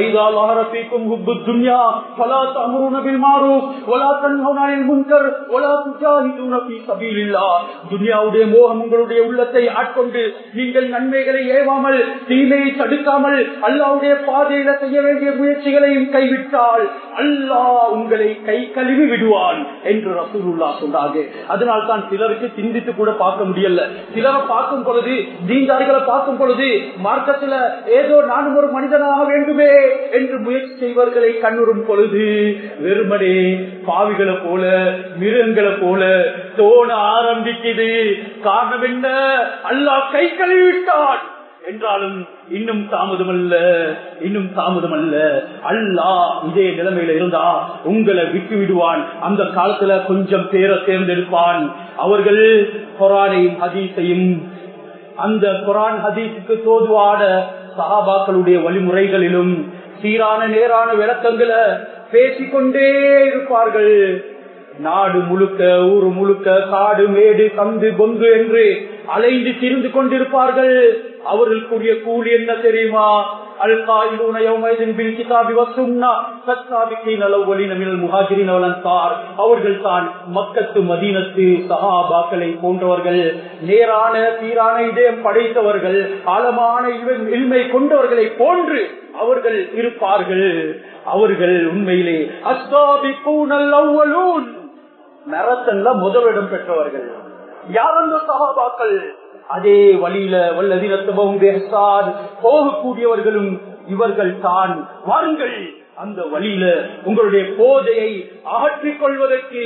துனியாவுடைய மோகம் உங்களுடைய உள்ளத்தை ஆட்கொண்டு நீங்கள் நன்மைகளை ஏவாமல் தீமையை தடுக்காமல் அல்லாவுடைய பாதையில செய்ய வேண்டிய முயற்சிகளையும் கைவிட்டால் அல்லாஹ் உங்களை கை கழுவி விடுவான் என்று ரசூலுல்லா சொன்னாங்க அதனால் தான் சிலருக்கு சிந்தித்து கூட பார்க்க முடியல சிலரை பார்க்கும் பொழுது தீண்டாரிகளை பார்க்கும் பொழுது மார்க்கத்துல ஏதோ நானும் ஒரு மனிதனாக வேண்டுமே என்று முயற்சி செய்வர்களை கண்ணுறும் பொழுது வெறுமனே பாவிகளை போல மிருகங்களை போல தோண ஆரம்பிக்குது காரணம் என்ன அல்லாஹ் கை கழுவிட்டான் என்றாலும் இன்னும் தாமதம் அல்ல இன்னும் தாமதம் அல்ல அல்லா இதே நிலைமையில இருந்தா உங்களை விட்டு விடுவான் அந்த காலத்துல கொஞ்சம் பேரை தேர்ந்தெடுப்பான் அவர்கள் கொரானையும் ஹதீஸையும் அந்த குரான் ஹதீஸுக்கு தோதுவான சஹாபாக்களுடைய வழிமுறைகளிலும் சீரான நேரான விளக்கங்களை பேசிக்கொண்டே இருப்பார்கள் நாடு முழுக்க ஊரு முழுக்க காடு மேடு சந்து பொந்து என்று அலைந்து திரிந்து கொண்டிருப்பார்கள் அவர்களுக்குரிய கூலி என்ன தெரியுமா القائلون يومئذ بالكتاب والسنة فالسابقين الأولين من المهاجرين والأنصار அவர்கள் தான் மக்கத்து மதீனத்து சஹாபாக்களை போன்றவர்கள் நேரான சீரான இதயம் படைத்தவர்கள் ஆழமான இல்மை கொண்டவர்களை போன்று அவர்கள் இருப்பார்கள் அவர்கள் உண்மையிலே அஸ்தாபிக்கூனல் அவ்வளூன் மரத்தன்ல முதலிடம் பெற்றவர்கள் யார் அந்த சகாபாக்கள் அதே வழியில வல்லதினத்துவம் போகக்கூடியவர்களும் இவர்கள் தான் வாருங்கள் அந்த வழியில உங்களுடைய போதையை அகற்றிக் கொள்வதற்கு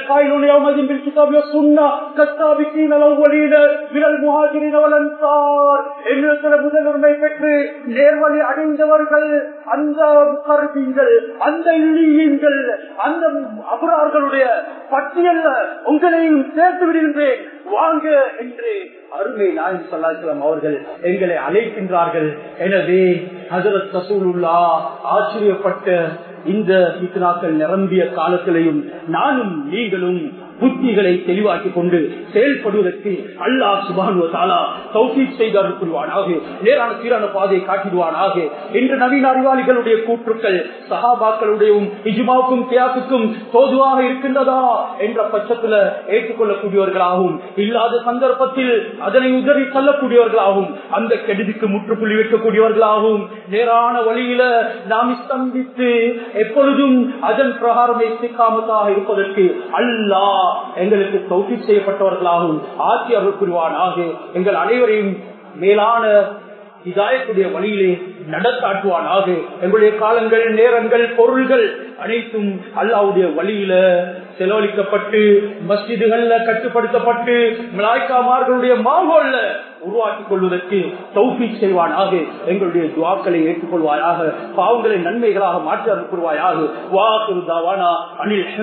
முதலுரிமை பெற்று நேர்வழி அடைந்தவர்கள் அந்த முகர்பீங்கள் அந்த இல்லீங்கள் அந்த அபரார்களுடைய பட்டியல்ல உங்களையும் சேர்த்து விடுகின்றேன் வாங்க என்று அருமை நாயன் சொல்லாசலம் அவர்கள் எங்களை அழைக்கின்றார்கள் எனவே ஹசரத் ரசூலுல்லா ஆச்சரியப்பட்ட இந்த இத்தனாக்கள் நிரம்பிய காலத்திலையும் நானும் நீங்களும் புத்திகளை தெளிவாக்கி கொண்டு செயல்படுவதற்கு அல்லாஹ் சுபானுவதாலா சௌகீப் செய்தார் புரிவானாக நேரான சீரான பாதையை காட்டிடுவானாக இன்று நவீன அறிவாளிகளுடைய கூற்றுக்கள் சகாபாக்களுடையும் இஜுமாவுக்கும் தியாக்குக்கும் தோதுவாக இருக்கின்றதா என்ற பட்சத்துல ஏற்றுக்கொள்ளக்கூடியவர்களாகவும் இல்லாத சந்தர்ப்பத்தில் அதனை உதறி தள்ளக்கூடியவர்களாகவும் அந்த கெடுதிக்கு முற்றுப்புள்ளி வைக்கக்கூடியவர்களாகவும் நேரான வழியில நாம் ஸ்தம்பித்து எப்பொழுதும் அதன் பிரகாரமே சிக்காமத்தாக இருப்பதற்கு அல்லாஹ் எங்களுக்கு சௌகி செய்யப்பட்டவர்களாகவும் ஆட்சி அருள் புரிவானாக எங்கள் அனைவரையும் மேலான இதாயத்துடைய வழியிலே நடத்தாட்டுவானாக எங்களுடைய காலங்கள் நேரங்கள் பொருள்கள் அனைத்தும் அல்லாவுடைய வழியில செலவழிக்கப்பட்டு மஸ்ஜிதுகள்ல கட்டுப்படுத்தப்பட்டு மலாய்க்காமார்களுடைய மாகோல்ல உருவாக்கிக் கொள்வதற்கு தௌஃபீக் செய்வானாக எங்களுடைய துவாக்களை ஏற்றுக்கொள்வாயாக பாவங்களை நன்மைகளாக மாற்றி அனுப்புவாயாக வாக்குதாவானா அனில்